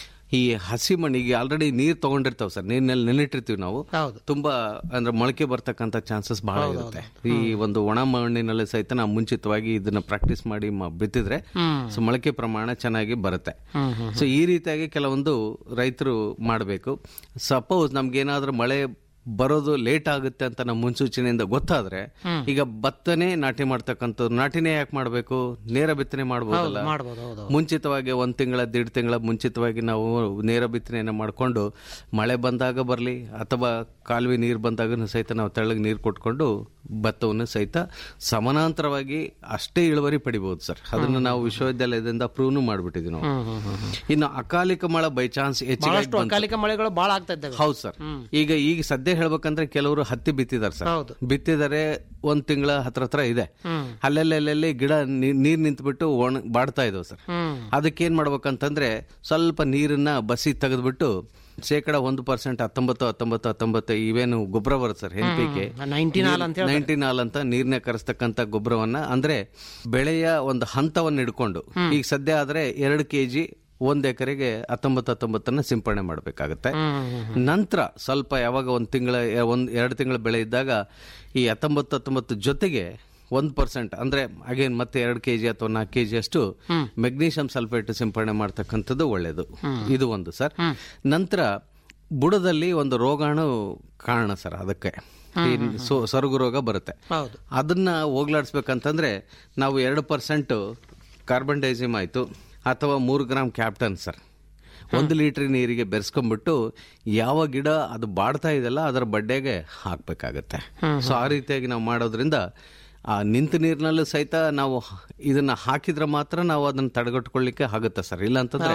ಈ ಹಸಿ ಮಣ್ಣಿಗೆ ಆಲ್ರೆಡಿ ನೀರ್ ತಗೊಂಡಿರ್ತಾವ ಸರ್ ನೀರಿನಲ್ಲಿ ನೆನಿಟ್ಟಿರ್ತೀವಿ ನಾವು ಹೌದು. ತುಂಬಾ ಅಂದ್ರೆ ಮೊಳಕೆ ಬರ್ತಕ್ಕಂಥ ಚಾನ್ಸಸ್ ಬಹಳ ಇರುತ್ತೆ ಈ ಒಂದು ಒಣ ಮಣ್ಣಿನಲ್ಲಿ ಸಹಿತ ನಾವು ಮುಂಚಿತವಾಗಿ ಇದನ್ನ ಪ್ರಾಕ್ಟೀಸ್ ಮಾಡಿ ಮ- ಬಿತ್ತಿದ್ರೆ ಸೊ ಮೊಳಕೆ ಪ್ರಮಾಣ ಚೆನ್ನಾಗಿ ಬರುತ್ತೆ ಸೊ ಈ ರೀತಿಯಾಗಿ ಕೆಲವೊಂದು ರೈತರು ಮಾಡಬೇಕು ಸಪೋಸ್ ನಮ್ಗೇನಾದ್ರೂ ಮಳೆ ಬರೋದು ಲೇಟ್ ಆಗುತ್ತೆ ಅಂತ ನಮ್ಮ ಮುನ್ಸೂಚನೆಯಿಂದ ಗೊತ್ತಾದ್ರೆ ಈಗ ಭತ್ತನೇ ನಾಟಿ ಮಾಡ್ತಕ್ಕಂಥದ್ದು ನಾಟಿನೇ ಯಾಕೆ ಮಾಡಬೇಕು ನೇರ ಬಿತ್ತನೆ ಮಾಡಬಹುದಲ್ಲ ಮಾಡ್ಬೋದು ಹೌದು ಮುಂಚಿತವಾಗಿ ಒಂದ್ ತಿಂಗಳ ದೀಡ್ ತಿಂಗಳ ಮುಂಚಿತವಾಗಿ ನಾವು ನೇರ ಬಿತ್ತನೆಯನ್ನ ಮಾಡ್ಕೊಂಡು ಮಳೆ ಬಂದಾಗ ಬರಲಿ ಅಥವಾ ಕಾಲುವೆ ನೀರು ಬಂದಾಗ ಸಹಿತ ನಾವು ತೆಳ್ಳಗೆ ನೀರು ಕೊಟ್ಕೊಂಡು ಭತ್ತವನ್ನು ಸಹಿತ ಸಮಾನಾಂತರವಾಗಿ ಅಷ್ಟೇ ಇಳುವರಿ ಪಡಿಬಹುದು ಸರ್ ಅದನ್ನ ನಾವು ವಿಶ್ವವಿದ್ಯಾಲಯದಿಂದ ಪ್ರೂವ್ನು ಮಾಡ್ಬಿಟ್ಟಿದ್ವಿ ನಾವು ಇನ್ನು ಅಕಾಲಿಕ ಮಳೆ ಬೈ ಚಾನ್ಸ್ ಹೆಚ್ಚಿಗೆ ಬಹಳಷ್ಟು ಅಕಾಲಿಕ ಮಳೆಗಳು ಬಹಳ ಆಗ್ತಾ ಇದ್ದಾವೆ ಹೌದು ಸರ್ ಈಗ ಈಗ ಸದ್ಯ ಹೇಳ್ಬೇಕಂದ್ರೆ ಕೆಲವರು ಹತ್ತಿ ಬಿತ್ತಿದಾರೆ ಸರ್ ಹೌದು. ಬಿತ್ತಿದರೆ ಒಂದ್ ತಿಂಗಳ ಹತ್ರ ಹತ್ರ ಇದೆ ಅಲ್ಲೆಲ್ಲೆಲ್ಲಿ ಗಿಡ ನೀ- ನೀರ್ ನಿಂತ್ಬಿಟ್ಟು ಒಣ ಬಾಡ್ತಾ ಇದಾವೆ ಸರ್ ಅದಕ್ಕೆ ಏನ್ ಮಾಡ್ಬೇಕಂತಂದ್ರೆ ಸ್ವಲ್ಪ ನೀರನ್ನ ಬಸಿ ತೆಗೆದ್ಬಿಟ್ಟು ಶೇಕಡ ಒಂದು ಪರ್ಸೆಂಟ್ ಹತ್ತೊಂಬತ್ತು ಹತ್ತೊಂಬತ್ತು ಹತ್ತೊಂಬತ್ತು ಇವೇನು ಗೊಬ್ಬರ ಬರುತ್ತೆ sir N P K nineteen all ಅಂತ ಹೇಳ್ತಾರೆ. ನೈನ್ಟೀನ್ ಹಾಲ್ ಅಂತ ನೀರ್ನ ಕರೆಸ್ತಕ್ಕಂಥ ಗೊಬ್ಬರವನ್ನ ಅಂದ್ರೆ ಬೆಳೆಯ ಒಂದು ಹಂತವನ್ನು ಹಿಡ್ಕೊಂಡು ಈಗ ಸದ್ಯ ಆದ್ರೆ ಎರಡು ಕೆಜಿ ಒಂದ್ ಎಕರೆಗೆ ಹತ್ತೊಂಬತ್ತು ಹತ್ತೊಂಬತ್ತನ್ನ ಸಿಂಪಡಣೆ ಮಾಡಬೇಕಾಗತ್ತೆ ನಂತರ ಸ್ವಲ್ಪ ಯಾವಾಗ ಒಂದ್ ತಿಂಗಳ ಒಂದ್ ಎರಡು ತಿಂಗಳ ಬೆಳೆ ಇದ್ದಾಗ ಈ ಹತ್ತೊಂಬತ್ತು ಹತ್ತೊಂಬತ್ತು ಜೊತೆಗೆ ಒಂದ್ ಪರ್ಸೆಂಟ್ ಅಂದ್ರೆ ಅಗೇನ್ ಮತ್ತೆ ಎರಡು ಕೆಜಿ ಅಥವಾ ನಾಲ್ಕು ಕೆಜಿ ಅಷ್ಟು ಮೆಗ್ನೀಷಿಯಂ ಸಲ್ಫೇಟ್ ಸಿಂಪಡಣೆ ಮಾಡ್ತಕ್ಕಂಥದ್ದು ಒಳ್ಳೇದು ಇದು ಒಂದು ಸರ್ ನಂತರ ಬುಡದಲ್ಲಿ ಒಂದು ರೋಗಾಣು ಕಾರಣ ಸರ್ ಅದಕ್ಕೆ ಈ ಸೊ- ಸೊರಗು ರೋಗ ಬರುತ್ತೆ ಹೌದು ಅದನ್ನ ಹೋಗ್ಲಾಡಿಸ್ಬೇಕಂತಂದ್ರೆ ನಾವು ಎರಡು ಪರ್ಸೆಂಟ್ ಕಾರ್ಬನ್ ಡೈಸಿಮ್ ಆಯ್ತು ಅಥವಾ ಮೂರು ಗ್ರಾಮ್ ಕ್ಯಾಪ್ಟನ್ ಸರ್ ಒಂದು ಲೀಟರ್ ನೀರಿಗೆ ಬೆರೆಸ್ಕೊಂಡ್ಬಿಟ್ಟು ಯಾವ ಗಿಡ ಅದು ಬಾಡ್ತಾ ಇದೆಯಲ್ಲ ಅದರ ಬಡ್ಡೆಗೆ ಹಾಕ್ಬೇಕಾಗತ್ತೆ ಸೊ ಆ ರೀತಿಯಾಗಿ ನಾವು ಮಾಡೋದ್ರಿಂದ ಆ ನಿಂತ ನೀರಿನಲ್ಲೂ ಸಹಿತ ನಾವು ಇದನ್ನ ಹಾಕಿದ್ರೆ ಮಾತ್ರ ನಾವು ಅದನ್ನ ತಡೆಗಟ್ಕೊಳ್ಳಿಕ್ಕೆ ಆಗುತ್ತೆ ಸರ್ ಇಲ್ಲ ಅಂತಂದ್ರೆ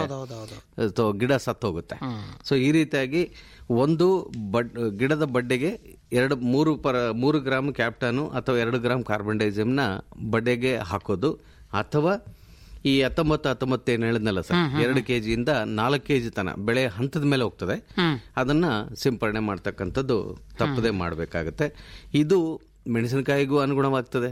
ಅದು ಗಿಡ ಸತ್ತೋಗುತ್ತೆ ಸೊ ಈ ರೀತಿಯಾಗಿ ಒಂದು ಬಡ್ ಗಿಡದ ಬಡ್ಡೆಗೆ ಎರಡು ಮೂರು ಪರ ಮೂರು ಗ್ರಾಮ್ ಕ್ಯಾಪ್ಟಾನು ಅಥವಾ ಎರಡು ಗ್ರಾಮ್ ಕಾರ್ಬನ್ ಡೈಜಿಮ್ನ ಬಡ್ಡೆಗೆ ಹಾಕೋದು ಅಥವಾ ಈ ಹತ್ತೊಂಬತ್ತು ಹತ್ತೊಂಬತ್ತು ಏನು ಹೇಳಿದ್ನಲ್ಲ ಸರ್ ಎರಡು ಕೆ ಜಿಯಿಂದ ನಾಲ್ಕು ಕೆ ಜಿ ತನ ಬೆಳೆ ಹಂತದ ಮೇಲೆ ಹೋಗ್ತದೆ ಅದನ್ನ ಸಿಂಪರಣೆ ಮಾಡ್ತಕ್ಕಂಥದ್ದು ತಪ್ಪದೆ ಮಾಡಬೇಕಾಗತ್ತೆ ಇದು ಮೆಣಸಿನಕಾಯಿಗೂ ಅನುಗುಣವಾಗ್ತದೆ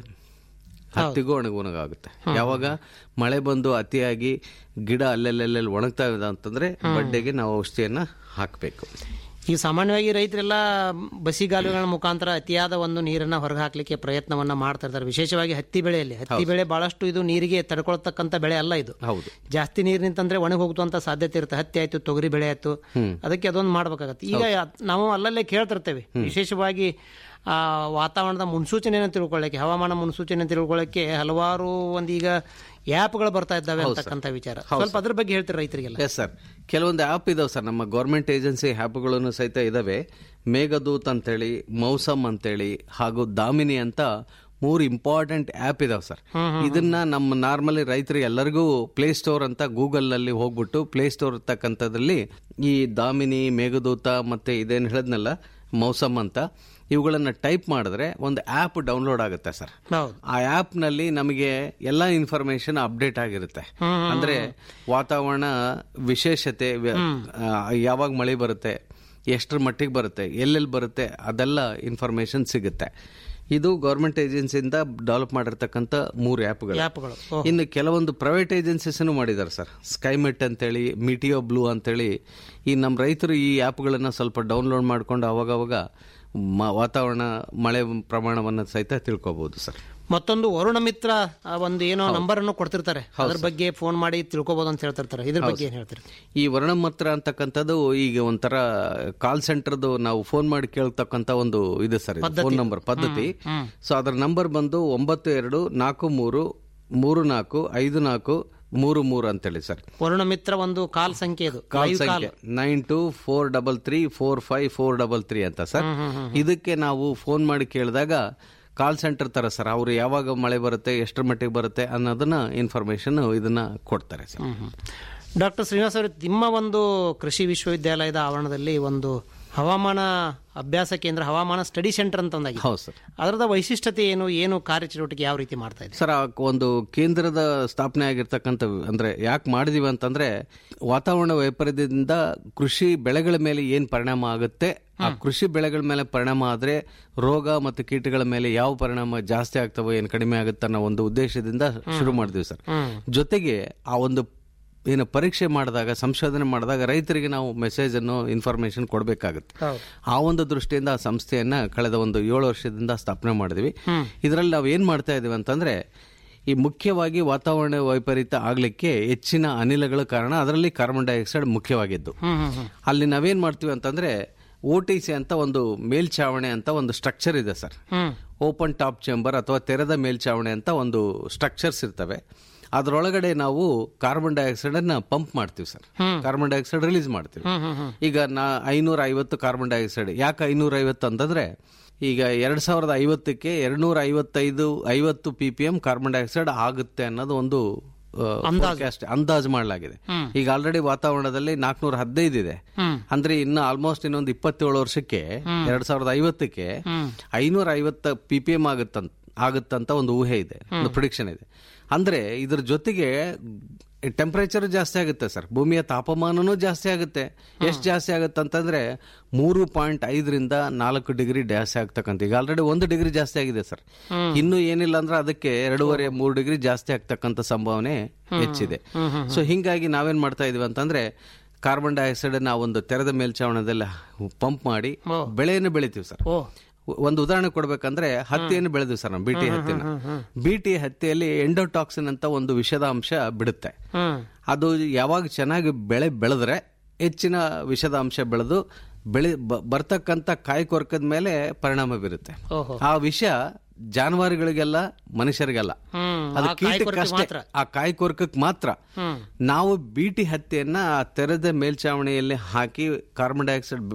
ಹತ್ತಿಗೂ ಅನುಗುಣವಾಗುತ್ತೆ ಯಾವಾಗ ಮಳೆ ಬಂದು ಅತಿಯಾಗಿ ಗಿಡ ಅಲ್ಲೆಲ್ಲೆಲ್ಲೆಲ್ಲಿ ಒಣಗ್ತಾ ಇದೆ ಅಂತಂದ್ರೆ ಬಡ್ಡೆಗೆ ನಾವು ಔಷಧಿಯನ್ನ ಹಾಕಬೇಕು ಈಗ ಸಾಮಾನ್ಯವಾಗಿ ರೈತರೆಲ್ಲ ಬಸಿಗಾಲುಗಳ ಮುಖಾಂತರ ಅತಿಯಾದ ಒಂದು ನೀರನ್ನ ಹೊರಗೆ ಹಾಕ್ಲಿಕ್ಕೆ ಪ್ರಯತ್ನವನ್ನ ಮಾಡ್ತಾ ಇರ್ತಾರೆ ವಿಶೇಷವಾಗಿ ಹತ್ತಿ ಬೆಳೆಯಲ್ಲಿ ಹತ್ತಿ ಬೆಳೆ ಬಹಳಷ್ಟು ಇದು ನೀರಿಗೆ ತಡ್ಕೊಳ್ತಕ್ಕಂಥ ಬೆಳೆ ಅಲ್ಲ ಇದು ಹೌದು ಜಾಸ್ತಿ ನೀರು ನಿಂತಂದ್ರೆ ಒಣಗಿ ಹೋಗುವಂತ ಸಾಧ್ಯತೆ ಇರುತ್ತೆ ಹತ್ತಿ ಆಯ್ತು ತೊಗರಿ ಬೆಳೆ ಆಯ್ತು ಅದಕ್ಕೆ ಅದೊಂದು ಮಾಡ್ಬೇಕಾಗತ್ತೆ ಈಗ ನಾವು ಅಲ್ಲಲ್ಲೇ ಕೇಳ್ತಿರ್ತೇವೆ ವಿಶೇಷವಾಗಿ ಆ ವಾತಾವರಣದ ಮುನ್ಸೂಚನೆಯನ್ನು ತಿಳ್ಕೊಳ್ಳಕ್ಕೆ ಹವಾಮಾನ ಮುನ್ಸೂಚನೆ ತಿಳ್ಕೊಳ್ಳಕ್ಕೆ ಹಲವಾರು ಒಂದು ಈಗ ಆ್ಯಪ್ಗಳು ಬರ್ತಾ ಇದ್ದಾವೆ ಅಂತಕ್ಕಂಥ ವಿಚಾರ ಸ್ವಲ್ಪ ಅದ್ರ ಬಗ್ಗೆ ಹೇಳ್ತೀರಿ ರೈತರಿಗೆಲ್ಲ ಎಸ್ ಸರ್ ಕೆಲವೊಂದು ಆ್ಯಪ್ ಇದಾವೆ ಸರ್ ನಮ್ಮ ಗೌರ್ಮೆಂಟ್ ಏಜೆನ್ಸಿ ಆ್ಯಪ್ಗಳನ್ನು ಸಹಿತ ಇದಾವೆ ಮೇಘದೂತ್ ಅಂತೇಳಿ ಮೌಸಮ್ ಅಂತೇಳಿ ಹಾಗೂ ದಾಮಿನಿ ಅಂತ ಮೂರು ಇಂಪಾರ್ಟೆಂಟ್ ಆ್ಯಪ್ ಇದಾವೆ ಸರ್ ಇದನ್ನ ನಮ್ಮ ನಾರ್ಮಲಿ ರೈತರಿಗೆ ಎಲ್ಲರಿಗೂ ಪ್ಲೇ ಸ್ಟೋರ್ ಅಂತ ಗೂಗಲ್ ನಲ್ಲಿ ಹೋಗ್ಬಿಟ್ಟು ಪ್ಲೇ ಸ್ಟೋರ್ ಇರ್ತಕ್ಕಂಥದ್ರಲ್ಲಿ ಈ ದಾಮಿನಿ ಮೇಘದೂತ ಮತ್ತೆ ಇದೇನು ಹೇಳಿದ್ನಲ್ಲ ಮೌಸಮ್ ಅಂತ ಇವುಗಳನ್ನ ಟೈಪ್ ಮಾಡಿದ್ರೆ ಒಂದು ಆ್ಯಪ್ ಡೌನ್ಲೋಡ್ ಆಗುತ್ತೆ ಸರ್ ಆ ಆ್ಯಪ್ ನಲ್ಲಿ ನಮಗೆ ಎಲ್ಲ ಇನ್ಫಾರ್ಮೇಶನ್ ಅಪ್ಡೇಟ್ ಆಗಿರುತ್ತೆ ಅಂದ್ರೆ ವಾತಾವರಣ ವಿಶೇಷತೆ ವ್ಯ- ಆ, ಯಾವಾಗ ಮಳೆ ಬರುತ್ತೆ ಎಷ್ಟರ ಮಟ್ಟಿಗೆ ಬರುತ್ತೆ ಎಲ್ಲೆಲ್ಲಿ ಬರುತ್ತೆ ಅದೆಲ್ಲ ಇನ್ಫಾರ್ಮೇಶನ್ ಸಿಗುತ್ತೆ ಇದು ಗೌರ್ಮೆಂಟ್ ಏಜೆನ್ಸಿಯಿಂದ ಡೆವಲಪ್ ಮಾಡಿರ್ತಕ್ಕಂಥ ಮೂರು ಆ್ಯಪ್ಗಳು ಆ್ಯಪ್ಗಳು ಇನ್ನು ಕೆಲವೊಂದು ಪ್ರೈವೇಟ್ ಏಜೆನ್ಸೀಸ್ ಮಾಡಿದ್ದಾರೆ ಸರ್ ಸ್ಕೈಮೆಟ್ ಅಂತೇಳಿ ಮಿಟಿಯೋ ಬ್ಲೂ ಅಂತೇಳಿ ಈ ನಮ್ಮ ರೈತರು ಈ ಆ್ಯಪ್ಗಳನ್ನ ಸ್ವಲ್ಪ ಡೌನ್ಲೋಡ್ ಮಾಡ್ಕೊಂಡು ಅವಾಗವಾಗ ಮ- ವಾತಾವರಣ ಮಳೆ ಪ್ರಮಾಣವನ್ನು ಸಹಿತ ತಿಳ್ಕೊಬಹುದು ಸರ್ ಮತ್ತೊಂದು ವರುಣ ಮಿತ್ರ ಆ ಒಂದು ಏನೋ ನಂಬರ್ ಅನ್ನು ಕೊಡ್ತಿರ್ತಾರೆ ಅದ್ರ ಬಗ್ಗೆ ಫೋನ್ ಮಾಡಿ ತಿಳ್ಕೊಬಹುದು ಅಂತ ಹೇಳ್ತಿರ್ತಾರೆ ಇದ್ರ ಬಗ್ಗೆ ಏನ್ ಹೇಳ್ತೀರಿ ಈ ವರ್ಣಮತ್ರ ಅಂತಕ್ಕಂಥದ್ದು ಈಗ ಒಂಥರ ಕಾಲ್ ಸೆಂಟರ್ದು ನಾವು ಫೋನ್ ಮಾಡಿ ಕೇಳ್ತಕ್ಕಂಥ ಒಂದು ಇದೆ ಸರ್ ಫೋನ್ ನಂಬರ್ ಪದ್ಧತಿ ಸೊ ಅದರ ನಂಬರ್ ಬಂದು ಒಂಬತ್ತು ಎರಡು ನಾಲ್ಕು ಮೂರು ಮೂರು ನಾಲ್ಕು ಐದು ನಾಲ್ಕು ಮೂರು ಮೂರು ಅಂತೇಳಿ ಸರ್ ವರುಣ ಮಿತ್ರ ಒಂದು ಕಾಲ್ ಸಂಖ್ಯೆ ಇದು ಕಾಲ್ Live ಸಂಖ್ಯೆ nine two four double three four five four double three ಅಂತ ಸರ್ ಇದಕ್ಕೆ ನಾವು ಫೋನ್ ಮಾಡಿ ಕೇಳಿದಾಗ ಕಾಲ್ ಸೆಂಟರ್ ತರ ಸರ್ ಅವರು ಯಾವಾಗ ಮಳೆ ಬರುತ್ತೆ ಎಷ್ಟರ ಮಟ್ಟಿಗೆ ಬರುತ್ತೆ ಅನ್ನೋದನ್ನ ಇನ್ಫಾರ್ಮೇಶನ್ ಇದನ್ನ ಕೊಡ್ತಾರೆ ಸರ್ ಡಾಕ್ಟರ್ ಶ್ರೀನಿವಾಸ್ ಅವರು ನಿಮ್ಮ ಒಂದು ಕೃಷಿ ವಿಶ್ವವಿದ್ಯಾಲಯದ ಆವರಣದಲ್ಲಿ ಒಂದು ಹವಾಮಾನ ಅಭ್ಯಾಸ ಕೇಂದ್ರ ಹವಾಮಾನ ಸ್ಟಡಿ ಸೆಂಟರ್ ಅಂತ ಒಂದಾಗಿದೆ ಹೌದು ಸರ್ ಅದರದ ವೈಶಿಷ್ಟ್ಯತೆ ಏನು ಏನು ಕಾರ್ಯಚಟುವಟಿಕೆ ಯಾವ ರೀತಿ ಮಾಡ್ತಾ ಇದೆ ಸರ್ ಆ ಒಂದು ಕೇಂದ್ರದ ಸ್ಥಾಪನೆ ಆಗಿರ್ತಕ್ಕಂಥ ಅಂದ್ರೆ ಯಾಕೆ ಮಾಡಿದೀವಿ ಅಂತಂದ್ರೆ ವಾತಾವರಣ ವೈಪರೀತ್ಯದಿಂದ ಕೃಷಿ ಬೆಳೆಗಳ ಮೇಲೆ ಏನ್ ಪರಿಣಾಮ ಆಗುತ್ತೆ ಆ ಕೃಷಿ ಬೆಳೆಗಳ ಮೇಲೆ ಪರಿಣಾಮ ಆದ್ರೆ ರೋಗ ಮತ್ತು ಕೀಟಗಳ ಮೇಲೆ ಯಾವ ಪರಿಣಾಮ ಜಾಸ್ತಿ ಆಗ್ತವೋ ಏನ್ ಕಡಿಮೆ ಆಗುತ್ತೆ ಅನ್ನೋ ಒಂದು ಉದ್ದೇಶದಿಂದ ಶುರು ಮಾಡಿದ್ವಿ ಸರ್ ಜೊತೆಗೆ ಆ ಒಂದು ಏನು ಪರೀಕ್ಷೆ ಮಾಡಿದಾಗ ಸಂಶೋಧನೆ ಮಾಡಿದಾಗ ರೈತರಿಗೆ ನಾವು ಮೆಸೇಜ್ ಅನ್ನು ಇನ್ಫಾರ್ಮೇಶನ್ ಕೊಡಬೇಕಾಗುತ್ತೆ ಆ ಒಂದು ದೃಷ್ಟಿಯಿಂದ ಆ ಸಂಸ್ಥೆಯನ್ನ ಕಳೆದ ಒಂದು ಏಳು ವರ್ಷದಿಂದ ಸ್ಥಾಪನೆ ಮಾಡಿದ್ವಿ ಇದರಲ್ಲಿ ನಾವು ಏನ್ ಮಾಡ್ತಾ ಇದೀವಿ ಅಂತಂದ್ರೆ ಈ ಮುಖ್ಯವಾಗಿ ವಾತಾವರಣ ವೈಪರೀತ್ಯ ಆಗ್ಲಿಕ್ಕೆ ಹೆಚ್ಚಿನ ಅನಿಲಗಳ ಕಾರಣ ಅದರಲ್ಲಿ ಕಾರ್ಬನ್ ಡೈಆಕ್ಸೈಡ್ ಮುಖ್ಯವಾಗಿದ್ದು ಅಲ್ಲಿ ನಾವೇನ್ ಮಾಡ್ತೀವಿ ಅಂತಂದ್ರೆ ಓ ಟಿ ಸಿ ಅಂತ ಒಂದು ಮೇಲ್ಛಾವಣಿ ಅಂತ ಒಂದು ಸ್ಟ್ರಕ್ಚರ್ ಇದೆ ಸರ್ ಓಪನ್ ಟಾಪ್ ಚೇಂಬರ್ ಅಥವಾ ತೆರೆದ ಮೇಲ್ಛಾವಣಿ ಅಂತ ಒಂದು ಸ್ಟ್ರಕ್ಚರ್ಸ್ ಇರ್ತವೆ ಅದರೊಳಗಡೆ ನಾವು ಕಾರ್ಬನ್ ಡೈಆಕ್ಸೈಡ್ ಅನ್ನ ಪಂಪ್ ಮಾಡ್ತೀವಿ ಸರ್ ಕಾರ್ಬನ್ ಡೈಆಕ್ಸೈಡ್ ರಿಲೀಸ್ ಮಾಡ್ತೀವಿ ಈಗ ನಾ ಐನೂರ ಐವತ್ತು ಕಾರ್ಬನ್ ಡೈಆಕ್ಸೈಡ್ ಯಾಕೆ ಐನೂರ ಐವತ್ತು ಅಂತಂದ್ರೆ ಈಗ ಎರಡ್ ಸಾವಿರದ ಐವತ್ತಕ್ಕೆ ಎರಡ್ನೂರ ಐವತ್ತೈದು ಐವತ್ತು P P M carbon dioxide ಆಗುತ್ತೆ ಅನ್ನೋದು ಒಂದು forecast, ಅಂದಾಜು ಮಾಡಲಾಗಿದೆ ಈಗ ಆಲ್ರೆಡಿ ವಾತಾವರಣದಲ್ಲಿ ನಾಲ್ಕನೂರ ಹದಿನೈದು ಇದೆ ಅಂದ್ರೆ ಇನ್ನು ಆಲ್ಮೋಸ್ಟ್ ಇನ್ನೊಂದು ಇಪ್ಪತ್ತೇಳು ವರ್ಷಕ್ಕೆ ಎರಡ್ ಸಾವಿರದ ಐವತ್ತಕ್ಕೆ ಐನೂರ ಐವತ್ತ ಪಿ ಪಿ ಎಂ ಆಗುತ್ತಂತ ಆಗುತ್ತಂತ ಒಂದು ಊಹೆ ಇದೆ ಒಂದು ಪ್ರಿಡಿಕ್ಷನ್ ಇದೆ ಅಂದ್ರೆ ಇದ್ರ ಜೊತೆಗೆ ಟೆಂಪರೇಚರ್ ಜಾಸ್ತಿ ಆಗುತ್ತೆ ಸರ್ ಭೂಮಿಯ ತಾಪಮಾನನೂ ಜಾಸ್ತಿ ಆಗುತ್ತೆ ಎಷ್ಟು ಜಾಸ್ತಿ ಆಗುತ್ತೆ ಅಂತಂದ್ರೆ ಮೂರು ಪಾಯಿಂಟ್ ಐದರಿಂದ ನಾಲ್ಕು ಡಿಗ್ರಿ ಜಾಸ್ತಿ ಆಗ್ತಕ್ಕಂಥ ಈಗ ಆಲ್ರೆಡಿ ಒಂದು ಡಿಗ್ರಿ ಜಾಸ್ತಿ ಆಗಿದೆ ಸರ್ ಇನ್ನು ಏನಿಲ್ಲ ಅಂದ್ರೆ ಅದಕ್ಕೆ ಎರಡೂವರೆ ಮೂರು ಡಿಗ್ರಿ ಜಾಸ್ತಿ ಆಗ್ತಕ್ಕಂಥ ಸಂಭಾವನೆ ಹೆಚ್ಚಿದೆ ಸೊ ಹಿಂಗಾಗಿ ನಾವೇನ್ ಮಾಡ್ತಾ ಇದೀವಿ ಅಂತಂದ್ರೆ ಕಾರ್ಬನ್ ಡೈಆಕ್ಸೈಡ್ ನ ಒಂದು ತೆರೆದ ಮೇಲ್ಚಾವಣದಲ್ಲಿ ಪಂಪ್ ಮಾಡಿ ಬೆಳೆಯನ್ನು ಬೆಳಿತೀವಿ ಸರ್ ಒಂದು ಉದಾಹರಣೆ ಕೊಡ್ಬೇಕಂದ್ರೆ ಹತ್ತಿಯನ್ನು ಬೆಳೆದ್ವಿ ಸರ್ ನಾವು ಬಿಟಿ ಹತ್ತಿನ ಬಿಟಿ ಹತ್ತಿಯಲ್ಲಿ ಎಂಡೋಟಾಕ್ಸಿನ್ ಅಂತ ಒಂದು ವಿಷದ ಅಂಶ ಬಿಡುತ್ತೆ ಅದು ಯಾವಾಗ ಚೆನ್ನಾಗಿ ಬೆಳೆ ಬೆಳೆದ್ರೆ ಹೆಚ್ಚಿನ ವಿಷದ ಅಂಶ ಬೆಳೆದು ಬೆಳೆ ಬ- ಬರ್ತಕ್ಕಂಥ ಕಾಯಿ ಕೊರಕದ ಮೇಲೆ ಪರಿಣಾಮ ಬೀರುತ್ತೆ ಆ ವಿಷ ಜಾನುವಾರುಗಳಿಗೆಲ್ಲ ಮನುಷ್ಯರಿಗೆಲ್ಲ ಹ್ಮ್, ಅದು ಆ ಕಾಯಿ ಕೊರಕಕ್ಕೆ ಕೀಟಕ್ಕಷ್ಟೇ ಮಾತ್ರ. ಆ ಕಾಯಿ ಕೊರಕಕ್ಕೆ ಮಾತ್ರ ಹ್ಮ್. ನಾವು ಬೀಟಿ ಹತ್ತಿಯನ್ನ ಆ ತೆರೆದ ಮೇಲ್ಚಾವಣಿಯಲ್ಲಿ ಹಾಕಿ ಕಾರ್ಬನ್ ಡೈಆಕ್ಸೈಡ್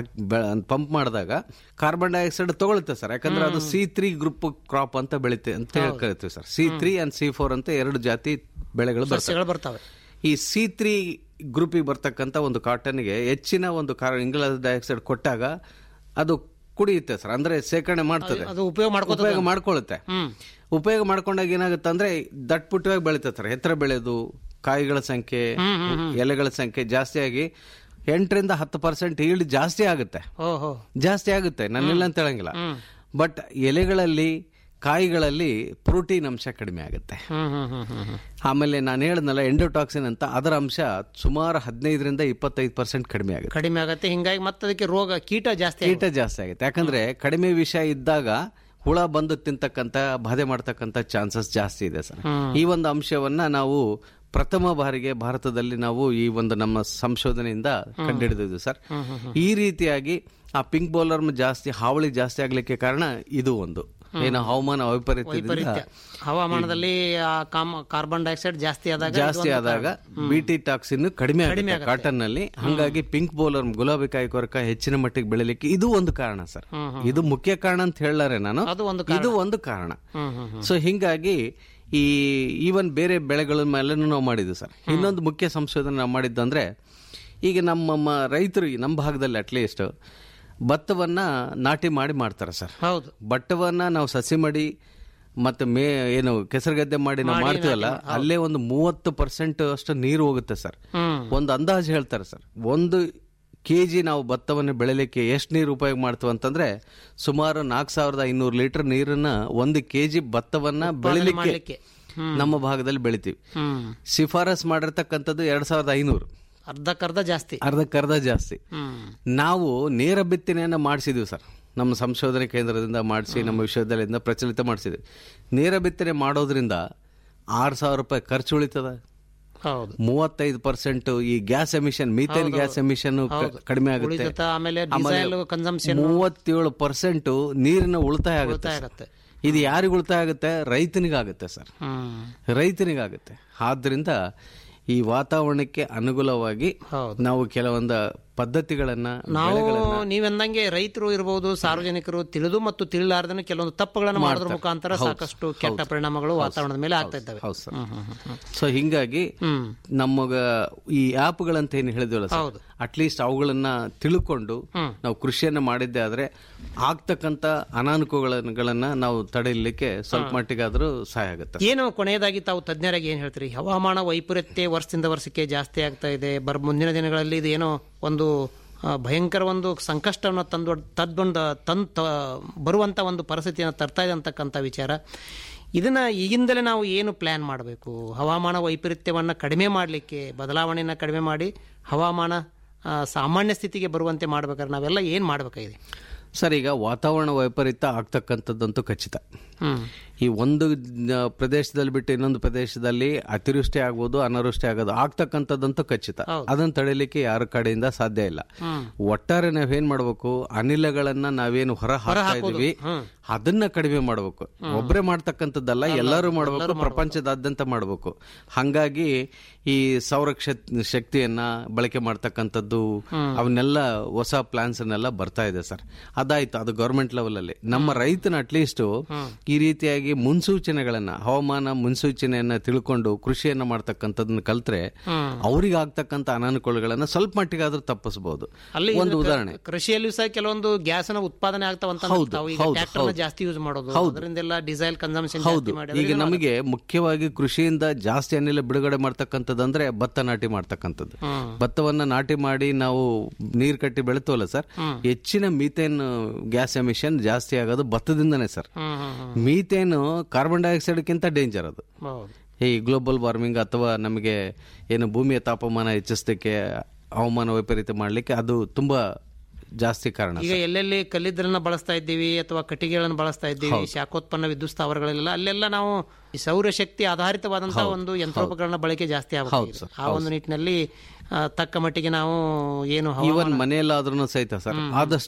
ಪಂಪ್ ಮಾಡಿದಾಗ ಕಾರ್ಬನ್ ಡೈಆಕ್ಸೈಡ್ ತಗೊಳುತ್ತೆ ಸರ್ ಯಾಕಂದ್ರೆ ಅದು ಸಿ ತ್ರೀ ಗ್ರೂಪ್ ಕ್ರಾಪ್ ಅಂತ ಬೆಳಿತೆ ಅಂತ ಹೇಳಿ ಕರಿತೀವಿ sir C three and C four ಅಂತ ಎರಡು ಜಾತಿ ಬೆಳೆಗಳು ಸಸ್ಯಗಳು ಬರ್ತವೆ ಬರ್ತವೆ ಈ ಸಿ ತ್ರೀ ಗ್ರೂಪಿಗೆ ಬರ್ತಕ್ಕಂಥ ಒಂದು ಕಾಟನ್ಗೆ ಹೆಚ್ಚಿನ ಒಂದು ಕಾರ್ ಇಂಗ್ಲಸ್ ಡೈಆಕ್ಸೈಡ್ ಕೊಟ್ಟಾಗ ಅದು ಕುಡಿಯುತ್ತೆ ಸರ್ ಅಂದ್ರೆ ಸೇಕರಣೆ ಮಾಡ್ತದೆ ಅದು ಉಪಯೋಗ ಮಾಡ್ಕೋತದೆ. ಉಪಯೋಗ ಮಾಡ್ಕೊಳ್ಳುತ್ತೆ ಹ್ಮ್. ಉಪಯೋಗ ಮಾಡ್ಕೊಂಡಾಗ ಏನಾಗುತ್ತೆ ಅಂದ್ರೆ ದಟ್ಪುಟ್ಟವಾಗಿ ಬೆಳೀತದೆ ಸರ್ ಎತ್ತರ ಬೆಳೆದು ಕಾಯಿಗಳ ಸಂಖ್ಯೆ ಎಲೆಗಳ ಸಂಖ್ಯೆ ಜಾಸ್ತಿ ಆಗಿ ಎಂಟರಿಂದ ಹತ್ತು ಪರ್ಸೆಂಟ್ ಈಲ್ಡ್ ಜಾಸ್ತಿ ಆಗುತ್ತೆ ಓಹೋ ಜಾಸ್ತಿ ಆಗುತ್ತೆ ನಾನಿಲ್ಲ ಅಂತ ಹೇಳಂಗಿಲ್ಲ ಬಟ್ ಎಲೆಗಳಲ್ಲಿ ಕಾಯಿಗಳಲ್ಲಿ ಪ್ರೋಟೀನ್ ಅಂಶ ಕಡಿಮೆ ಆಗುತ್ತೆ ಹ್ಮ್ ಹ್ಮ್ ಹ್ಮ್ ಹ್ಮ್ ಹ್ಮ್. ಆಮೇಲೆ ನಾನು ಹೇಳಿದ್ನಲ್ಲ ಎಂಡೋಟಾಕ್ಸಿನ್ ಅಂತ ಅದರ ಅಂಶ ಸುಮಾರು ಹದಿನೈದರಿಂದ ಇಪ್ಪತ್ತೈದು ಪರ್ಸೆಂಟ್ ಕಡಿಮೆ ಆಗುತ್ತೆ ಕಡಿಮೆ ಆಗತ್ತೆ ಹಿಂಗಾಗಿ ಮತ್ತೆ ಅದಕ್ಕೆ ರೋಗ ಕೀಟ ಜಾಸ್ತಿ ಕೀಟ ಜಾಸ್ತಿ ಆಗುತ್ತೆ ಯಾಕಂದ್ರೆ ಕಡಿಮೆ ವಿಷ ಇದ್ದಾಗ ಹುಳ ಬಂದು ತಿಂತಕ್ಕಂತ ಬಾಧೆ ಮಾಡ್ತಕ್ಕಂತ ಚಾನ್ಸಸ್ ಜಾಸ್ತಿ ಇದೆ ಸರ್ ಈ ಒಂದು ಅಂಶವನ್ನ ನಾವು ಪ್ರಥಮ ಬಾರಿಗೆ ಭಾರತದಲ್ಲಿ ನಾವು ಈ ಒಂದು ನಮ್ಮ ಸಂಶೋಧನೆಯಿಂದ ಕಂಡುಹಿಡಿದಿದ್ವಿ ಸರ್ ಈ ರೀತಿಯಾಗಿ ಆ ಪಿಂಕ್ ಬೌಲರ್ ಜಾಸ್ತಿ ಹಾವಳಿ ಜಾಸ್ತಿ ಆಗ್ಲಿಕ್ಕೆ ಕಾರಣ ಇದು ಒಂದು ಏನು ಹವಾಮಾನ ವೈಪರೀತ್ಯದಿಂದ ವೈಪರೀತ್ಯ ಹವಾಮಾನದಲ್ಲಿ ಆ ಕಾಮ್- ಕಾರ್ಬನ್ ಡೈಆಕ್ಸೈಡ್ ಜಾಸ್ತಿ ಆದಾಗ ಜಾಸ್ತಿ ಇದೊಂದು ಆದಾಗ ಕಾರಣ. ಬಿಟಿ ಟಾಕ್ಸಿನ್ ಕಡಿಮೆ ಕಡಿಮೆ ಆಗುತ್ತೆ ಕಾಟನ್ ನಲ್ಲಿ ಹಂಗಾಗಿ ಪಿಂಕ್ ಬೌಲರ್ ಗುಲಾಬಿ ಕಾಯಿ ಕೊರಕ ಹೆಚ್ಚಿನ ಮಟ್ಟಿಗೆ ಬೆಳಿಲಿಕ್ಕೆ ಇದು ಒಂದು ಕಾರಣ ಸರ್ ಇದು ಮುಖ್ಯ ಕಾರಣ ಅಂತ ಹೇಳಾರೆ ನಾನು ಅದು ಒಂದು ಇದು ಒಂದು ಕಾರಣ ಹ್ಮ್ ಹ್ಮ್ ಹ್ಮ್. ಸೊ ಹಿಂಗಾಗಿ ಈ ಈವನ್ ಬೇರೆ ಬೆಳೆಗಳ ಮೇಲೆ ನಾವು ಮಾಡಿದ್ವಿ ಸರ್ ಇನ್ನೊಂದು ಮುಖ್ಯ ಸಂಶೋಧನೆ ನಾವು ಮಾಡಿದ್ದಂದ್ರೆ ಈಗ ನಮ್ಮ ರೈತರು ಈ ನಮ್ಮ ಭಾಗದಲ್ಲಿ ಅಟ್ಲೀಸ್ಟ್ ಭತ್ತವನ್ನ ನಾಟಿ ಮಾಡಿ ಮಾಡ್ತಾರೆ ಸರ್ ಹೌದು ಭತ್ತವನ್ನ ನಾವು ಸಸಿ ಮಾಡಿ ಮತ್ತೆ ಮೇ ಏನು ಕೆಸರುಗದ್ದೆ ಮಾಡಿ ನಾವು ಮಾಡ್ತೀವಲ್ಲ ಅಲ್ಲೇ ಒಂದು ಮೂವತ್ತು ಪರ್ಸೆಂಟ್ ಅಷ್ಟು ನೀರು ಹೋಗುತ್ತೆ ಸರ್ ಹ್ಮ್. ಒಂದು ಅಂದಾಜು ಹೇಳ್ತಾರೆ ಸರ್ ಒಂದು ಕೆ ಜಿ ನಾವು ಭತ್ತವನ್ನು ಬೆಳಿಲಿಕ್ಕೆ ಎಷ್ಟು ನೀರು ಉಪಯೋಗ ಮಾಡ್ತೀವಿ ಅಂತಂದ್ರೆ ಸುಮಾರು ನಾಲ್ಕು ಸಾವಿರದ ಐನೂರು ಲೀಟರ್ ನೀರನ್ನ ಒಂದು ಕೆ ಜಿ ಭತ್ತವನ್ನ ಬೆಳಿಲಿಕ್ಕೆ ಮಾಡ್ಲಿಕ್ಕೆ. ನಮ್ಮ ಭಾಗದಲ್ಲಿ ಬೆಳಿತೀವಿ ಹ್ಮ್ ಶಿಫಾರಸ್ ಮಾಡಿರ್ತಕ್ಕಂಥದ್ದು ಎರಡ್ ಸಾವಿರದ ಐನೂರು ಅರ್ಧಕ್ಕರ್ಧ ಜಾಸ್ತಿ ಅರ್ಧಕ್ಕರ್ಧ ಜಾಸ್ತಿ ಹ್ಮ್ ನಾವು ನೇರ ಬಿತ್ತನೆಯನ್ನ ಮಾಡಿಸಿದ್ವಿ ಸರ್ ನಮ್ಮ ಸಂಶೋಧನೆ ಕೇಂದ್ರದಿಂದ ಮಾಡಿಸಿ ನಮ್ಮ ವಿಶ್ವವಿದ್ಯಾಲಯದಿಂದ ಪ್ರಚಲಿತ ಮಾಡಿಸಿದ್ವಿ ನೇರ ಬಿತ್ತನೆ ಮಾಡೋದ್ರಿಂದ ಆರು ಸಾವಿರ ರೂಪಾಯಿ ಖರ್ಚು ಉಳಿತದ ಹೌದು ಮೂವತ್ತೈದು ಪರ್ಸೆಂಟ್ ಈ gas emission methane gas emission ಕಡಿಮೆ ಆಗುತ್ತೆ ಉಳಿದತ್ತ ಆಮೇಲೆ ಆಮೇಲೆ ಡೀಸೆಲ್ ಕನ್ಸಂಪ್ಷನ್ ಮೂವತ್ತೇಳು ಪರ್ಸೆಂಟ್ ನೀರಿನ ಉಳಿತಾಯ ಆಗುತ್ತೆ ಉಳಿತಾಯ ಸರ್. ಆಗತ್ತೆ ಇದು ಯಾರಿಗೆ ಉಳಿತಾಯ ಆಗುತ್ತೆ ರೈತನಿಗಾಗುತ್ತೆ ಸರ್ ಹ್ಮ್ ರೈತನಿಗಾಗುತ್ತೆ ಆದ್ರಿಂದ ಈ ವಾತಾವರಣಕ್ಕೆ ಅನುಗುಣವಾಗಿ ನಾವು ಕೆಲವೊಂದು ಪದ್ಧತಿಗಳನ್ನ ನಾವು ಬೆಳೆಗಳನ್ನ ನೀವೆಂದಂಗೆ ರೈತರು ಇರಬಹುದು ಸಾರ್ವಜನಿಕರು ತಿಳಿದು ಮತ್ತು ತಿಳಿಲಾರ್ದನೆ ಕೆಲವೊಂದು ತಪ್ಪುಗಳನ್ನು ಮಾಡೋದ್ರ ಮಾಡ್ತಾರೆ. ಮುಖಾಂತರ ಹೌದು, ಸಾಕಷ್ಟು ಕೆಟ್ಟ ಹೌದು. ಪರಿಣಾಮಗಳು ಹೌದು, ವಾತಾವರಣದ ಮೇಲೆ ಆಗ್ತಾ ಹೌದು, ಇದ್ದಾವೆ ಹೌದು ಸರ್. ಹ್ಮ್, ಹ್ಮ್, ಹ್ಮ್, ಹ್ಮ್. ಸೊ ಹಿಂಗಾಗಿ ಹ್ಮ್. ನಮಗ ಈ ಆ್ಯಪ್ಗಳಂತ ಏನು ಹೇಳಿದ್ವಲ್ಲ ಹೌದು. ಸರ್ ಅಟ್ಲೀಸ್ಟ್ ಅವುಗಳನ್ನ ತಿಳ್ಕೊಂಡು ಹ್ಮ್. ನಾವು ಕೃಷಿಯನ್ನ ಮಾಡಿದ್ದೆ ಆದ್ರೆ ಆಗ್ತಕ್ಕಂತ ಅನಾನುಕೂಲಗಳನ್ನ ನಾವು ತಡೆಯಲಿಕ್ಕೆ ಸ್ವಲ್ಪ ಮಟ್ಟಿಗಾದ್ರೂ ಸಹಾಯ ಆಗುತ್ತೆ ಏನು ಕೊನೆಯದಾಗಿ ತಾವು ತಜ್ಞರಾಗಿ ಏನ್ ಹೇಳ್ತೀರಿ ಹವಾಮಾನ ವೈಪರೀತ್ಯ ವರ್ಷದಿಂದ ವರ್ಷಕ್ಕೆ ಜಾಸ್ತಿ ಆಗ್ತಾ ಇದೆ ಬರ್ ಮುಂದಿನ ದಿನಗಳಲ್ಲಿ ಇದು ಏನೋ ಒಂದು ಆ, ಭಯಂಕರ ಒಂದು ಸಂಕಷ್ಟವನ್ನು ತಂದು ತದ್ದೊಂದು ತನ್ ತ- ಬರುವಂತ ಒಂದು ಪರಿಸ್ಥಿತಿಯನ್ನು ತರ್ತಾ ಇದೆ ಅಂತಕ್ಕಂಥ ವಿಚಾರ ಇದನ್ನ ಈಗಿಂದಲೇ ನಾವು ಏನು ಪ್ಲಾನ್ ಮಾಡಬೇಕು ಹವಾಮಾನ ವೈಪರೀತ್ಯವನ್ನು ಕಡಿಮೆ ಮಾಡಲಿಕ್ಕೆ ಬದಲಾವಣೆಯನ್ನು ಕಡಿಮೆ ಮಾಡಿ ಹವಾಮಾನ ಆ, ಸಾಮಾನ್ಯ ಸ್ಥಿತಿಗೆ ಬರುವಂತೆ ಮಾಡ್ಬೇಕಾದ್ರೆ ನಾವೆಲ್ಲ ಏನು ಮಾಡಬೇಕಾಗಿದೆ ಸರ್ ಈಗ ವಾತಾವರಣ ವೈಪರೀತ್ಯ ಆಗ್ತಕ್ಕಂಥದ್ದಂತೂ ಖಚಿತ ಹ್ಮ್ ಈ ಒಂದು ಆ, ಪ್ರದೇಶದಲ್ಲಿ ಬಿಟ್ಟು ಇನ್ನೊಂದು ಪ್ರದೇಶದಲ್ಲಿ ಅತಿವೃಷ್ಟಿ ಆಗ್ಬೋದು ಅನಾವೃಷ್ಟಿ ಆಗೋದು ಆಗ್ತಕ್ಕಂಥದ್ದಂತೂ ಖಚಿತ ಅದನ್ನ ತಡೆಯಲಿಕ್ಕೆ ಯಾರ ಕಡೆಯಿಂದ ಸಾಧ್ಯ ಇಲ್ಲ ಹ್ಮ್. ಒಟ್ಟಾರೆ ನಾವೇನ್ ಮಾಡ್ಬೇಕು ಅನಿಲಗಳನ್ನ ನಾವೇನು ಹೊರ ಹಾಕ್ತಾ ಇದೀವಿ ಅದನ್ನ ಕಡಿಮೆ ಮಾಡ್ಬೇಕು ಒಬ್ಬರೇ ಮಾಡ್ತಕ್ಕಂಥದ್ದಲ್ಲ ಎಲ್ಲರೂ ಮಾಡ್ಬೇಕು ಪ್ರಪಂಚದಾದ್ಯಂತ ಮಾಡ್ಬೇಕು ಹಂಗಾಗಿ ಈ ಸೌರ ಕ್ಷತ್- ಶಕ್ತಿಯನ್ನ ಬಳಕೆ ಮಾಡ್ತಕ್ಕಂಥದ್ದು ಅವನ್ನೆಲ್ಲ ಹೊಸ ಪ್ಲಾನ್ಸ್ ಅನ್ನೆಲ್ಲ ಬರ್ತಾ ಇದೆ ಸರ್ ಅದಾಯ್ತು ಅದು ಗೌರ್ಮೆಂಟ್ ಲೆವೆಲ್ ಅಲ್ಲಿ ನಮ್ಮ ರೈತನ ಅಟ್ಲೀಸ್ಟ್ ಈ ರೀತಿಯಾಗಿ ಮುನ್ಸೂಚನೆಗಳನ್ನ ಹವಾಮಾನ ಮುನ್ಸೂಚನೆಯನ್ನ ತಿಳ್ಕೊಂಡು ಕೃಷಿಯನ್ನ ಮಾಡ್ತಕ್ಕಂಥದನ್ನ ಕಲ್ತ್ರೆ ಅವ್ರಿಗೆ ಆಗ್ತಕ್ಕಂಥ ಅನಾನುಕೂಲಗಳನ್ನ ಸ್ವಲ್ಪ ಮಟ್ಟಿಗಾದ್ರೂ ತಪ್ಪಿಸಬಹುದು ಅಲ್ಲಿ ಒಂದು ಇದು ಉದಾಹರಣೆ ಕೃಷಿಯಲ್ಲೂ ಸಹ ಕೆಲವೊಂದು ಗ್ಯಾಸ್ ನ ಉತ್ಪಾದನೆ ಆಗ್ತಾವಂತ ಹೌದು, ನಾವು ಈಗ ಹೌದು, ಟ್ರ್ಯಾಕ್ಟರ್ ಹೌದು. ಜಾಸ್ತಿ ಯೂಸ್ ಮಾಡೋದು ಹೌದು. ಅದರಿಂದೆಲ್ಲ ಡೀಸೆಲ್ ಕನ್ಸಂಪ್ಷನ್ ಹೌದು ಜಾಸ್ತಿ ಮಾಡಿ ಈಗ ಅದರಿಂದ ನಮಗೆ ಮುಖ್ಯವಾಗಿ ಕೃಷಿಯಿಂದ ಜಾಸ್ತಿ ಅನಿಲ ಬಿಡುಗಡೆ ಮಾಡ್ತಕ್ಕಂಥದ್ದಂದ್ರೆ ಭತ್ತ ನಾಟಿ ಮಾಡ್ತಕ್ಕಂಥದ್ದು ಹ್ಮ್. ಭತ್ತವನ್ನ ನಾಟಿ ಮಾಡಿ ನಾವು ನೀರ್ ಕಟ್ಟಿ ಬೆಳೆತವಲ್ಲ ಸರ್ ಹೆಚ್ಚಿನ ಮೀಥೇನ್ ಗ್ಯಾಸ್ ಎಮಿಷನ್ ಜಾಸ್ತಿ ಆಗೋದು ಭತ್ತದಿಂದನೇ ಸರ್ ಹ್ಮ್, ಹ್ಮ್, ಹ್ಮ್. ಮೀಥೇನ್ ಕಾರ್ಬನ್ ಡೈಆಕ್ಸೈಡ್ಗಿಂತ ಡೇಂಜರ್ ಅದು ಹೌದು ಈ ಗ್ಲೋಬಲ್ ವಾರ್ಮಿಂಗ್ ಅಥವಾ ನಮಗೆ ಏನು ಭೂಮಿಯ ತಾಪಮಾನ ಹೆಚ್ಚಿಸಲಿಕ್ಕೆ ಹವಾಮಾನ ವೈಪರೀತ್ಯ ಮಾಡಲಿಕ್ಕೆ ಅದು ತುಂಬಾ ಜಾಸ್ತಿ ಕಾರಣ ಈಗ ಎಲ್ಲೆಲ್ಲಿ ಕಲ್ಲಿದ್ದಲನ್ನ ಬಳಸ್ತಾ ಇದ್ದೀವಿ ಅಥವಾ ಕಟ್ಟಿಗೆಗಳನ್ನು ಬಳಸ್ತಾ ಇದ್ದೀವಿ ಶಾಖೋತ್ಪನ್ನ ವಿದ್ಯುತ್ ಸ್ಥಾವರಗಳೆಲ್ಲ ಅಲ್ಲೆಲ್ಲ ನಾವು ಈ ಸೌರಶಕ್ತಿ ಆಧಾರಿತವಾದಂತಹ ಒಂದು ಯಂತ್ರೋಪಕರಣ ಬಳಕೆ ಜಾಸ್ತಿ ಹೌದು ಆಗುತ್ತೆ ಸರ್, ಆ ಒಂದು ನಿಟ್ಟಿನಲ್ಲಿ ಆ, ತಕ್ಕ ಮಟ್ಟಿಗೆ ನಾವು ಏನು ಹವಾಮಾನ- ಈವನ್ ಮನೆಯಲ್ಲಾದ್ರೂ ಸಹಿತ ಸರ್ ಆದಷ್ಟು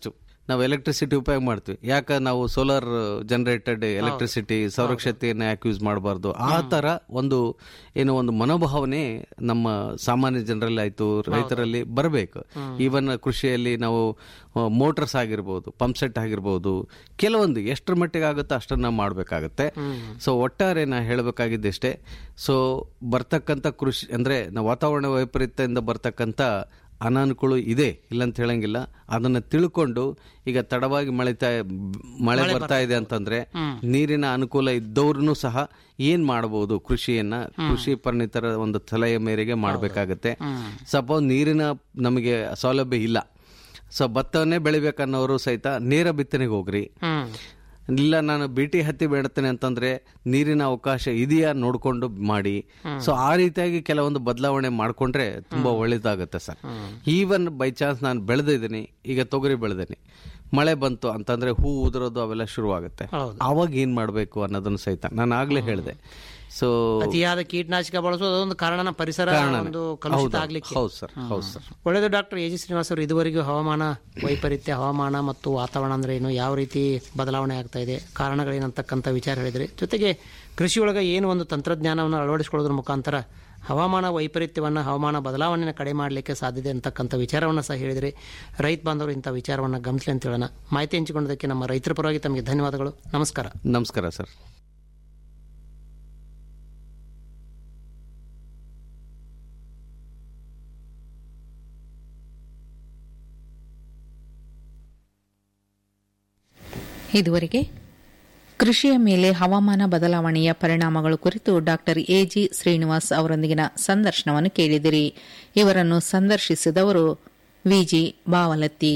ನಾವು ಎಲೆಕ್ಟ್ರಿಸಿಟಿ ಉಪಯೋಗ ಮಾಡ್ತೀವಿ ಯಾಕೆ ನಾವು ಸೋಲಾರ್ ಜನರೇಟೆಡ್ ಎಲೆಕ್ಟ್ರಿಸಿಟಿ ಸೌರಶಕ್ತಿಯನ್ನು ಯಾಕೆ ಯೂಸ್ ಮಾಡಬಾರ್ದು ಆ ತರ ಒಂದು ಏನು ಒಂದು ಮನೋಭಾವನೆ ನಮ್ಮ ಸಾಮಾನ್ಯ ಜನರಲ್ಲಿ ಆಯ್ತು ರೈತರಲ್ಲಿ ಬರಬೇಕು ಈವನ್ ಕೃಷಿಯಲ್ಲಿ ನಾವು ಮೋಟರ್ಸ್ ಆಗಿರ್ಬೋದು ಪಂಪ್ ಸೆಟ್ ಆಗಿರ್ಬೋದು ಕೆಲವೊಂದು ಎಷ್ಟರ ಮಟ್ಟಿಗೆ ಆಗುತ್ತೋ ಅಷ್ಟನ್ನ ಮಾಡಬೇಕಾಗತ್ತೆ ಸೊ ಒಟ್ಟಾರೆ ನಾ ಹೇಳಬೇಕಾಗಿದ್ದಷ್ಟೇ ಸೊ ಬರ್ತಕ್ಕಂಥ ಕೃಷಿ ಅಂದ್ರೆ ನಾವು ವಾತಾವರಣ ವೈಪರೀತ್ಯದಿಂದ ಬರ್ತಕ್ಕಂಥ ಅನಾನುಕೂಲ ಇದೆ ಇಲ್ಲಂತ ಹೇಳಂಗಿಲ್ಲ ಅದನ್ನ ತಿಳ್ಕೊಂಡು ಈಗ ತಡವಾಗಿ ಮಳೆ ತ- ಮಳೆ ಬರ್ತಾ ಇದೆ ಅಂತಂದ್ರೆ ನೀರಿನ ಅನುಕೂಲ ಇದ್ದವ್ರು ಸಹ ಏನ್ ಮಾಡಬಹುದು ಕೃಷಿಯನ್ನ ಕೃಷಿ ಪರಿಣಿತರ ಒಂದು ಸಲಹೆ ಮೇರೆಗೆ ಮಾಡಬೇಕಾಗತ್ತೆ ಸಪೋಸ್ ನೀರಿನ ನಮಗೆ ಸೌಲಭ್ಯ ಇಲ್ಲ ಸೊ ಭತ್ತವನ್ನೇ ಬೆಳಿಬೇಕನ್ನೋರು ಸಹಿತ ನೇರ ಬಿತ್ತನೆಗೆ ಹೋಗ್ರಿ ಇಲ್ಲ ನಾನು ಬಿಟಿ ಹತ್ತಿ ಬೇಡುತ್ತೇನೆ ಅಂತಂದ್ರೆ ನೀರಿನ ಅವಕಾಶ ಇದೆಯಾ ನೋಡ್ಕೊಂಡು ಮಾಡಿ ಸೊ ಆ ರೀತಿಯಾಗಿ ಕೆಲವೊಂದು ಬದಲಾವಣೆ ಮಾಡ್ಕೊಂಡ್ರೆ ತುಂಬಾ ಒಳ್ಳೇದಾಗುತ್ತೆ ಸರ್ ಈವನ್ ಬೈ ಚಾನ್ಸ್ ನಾನು ಬೆಳೆದಿದ್ದೀನಿ ಈಗ ತೊಗರಿ ಬೆಳೆದೇನೆ ಮಳೆ ಬಂತು ಅಂತಂದ್ರೆ ಹೂ ಉದುರೋದು ಅವೆಲ್ಲ ಶುರುವಾಗುತ್ತೆ ಅವಾಗ ಏನ್ ಮಾಡ್ಬೇಕು ಅನ್ನೋದನ್ನ ಸಹಿತ ನಾನು ಆಗ್ಲೇ ಹೇಳಿದೆ ಸೊ ಅತಿಯಾದ ಕೀಟನಾಶಕ ಬಳಸೋದು ಅದೊಂದು ಕಾರಣನ ಪರಿಸರ ಒಂದು ಕಲುಷಿತ ಆಗ್ಲಿಕ್ಕೆ ಹೌದು ಸರ್ ಹೌದು ಸರ್ ಒಳ್ಳೆಯದು ಡಾಕ್ಟರ್ ಎ ಜಿ ಶ್ರೀನಿವಾಸ್ ಅವರು ಇದುವರೆಗೂ ಹವಾಮಾನ ವೈಪರೀತ್ಯ ಹವಾಮಾನ ಮತ್ತು ವಾತಾವರಣ ಅಂದ್ರೆ ಏನು ಯಾವ ರೀತಿ ಬದಲಾವಣೆ ಆಗ್ತಾ ಇದೆ ಕಾರಣಗಳೇನಂತಕ್ಕಂಥ ವಿಚಾರ ಹೇಳಿದ್ರಿ ಜೊತೆಗೆ ಕೃಷಿಯೊಳಗೆ ಏನು ಒಂದು ತಂತ್ರಜ್ಞಾನವನ್ನು ಅಳವಡಿಸಿಕೊಳ್ಳೋದ್ರ ಮುಖಾಂತರ ಹವಾಮಾನ ವೈಪರೀತ್ಯವನ್ನು ಹವಾಮಾನ ಬದಲಾವಣೆಯನ್ನು ಕಡಿಮೆ ಮಾಡಲಿಕ್ಕೆ ಸಾಧ್ಯತೆ ಅಂತಕ್ಕಂಥ ವಿಚಾರವನ್ನು ಸಹ ಹೇಳಿದ್ರಿ ರೈತ ಬಾಂಧವರು ಇಂಥ ವಿಚಾರವನ್ನು ಗಮನಿಸಲಿ ಅಂತ ಹೇಳೋಣ ಮಾಹಿತಿ ಹಂಚಿಕೊಂಡದಕ್ಕೆ ನಮ್ಮ ರೈತರ ಪರವಾಗಿ ತಮಗೆ ಧನ್ಯವಾದಗಳು ನಮಸ್ಕಾರ ನಮಸ್ಕಾರ ಸರ್ ಇದುವರೆಗೆ ಕೃಷಿಯ ಮೇಲೆ ಹವಾಮಾನ ಬದಲಾವಣೆಯ ಪರಿಣಾಮಗಳು ಕುರಿತು ಡಾಕ್ಟರ್ ಎಜಿ ಶ್ರೀನಿವಾಸ್ ಅವರೊಂದಿಗಿನ ಸಂದರ್ಶನವನ್ನು ಕೇಳಿದಿರಿ ಇವರನ್ನು ಸಂದರ್ಶಿಸಿದವರು ವಿಜಿ ಬಾವಲತ್ತಿ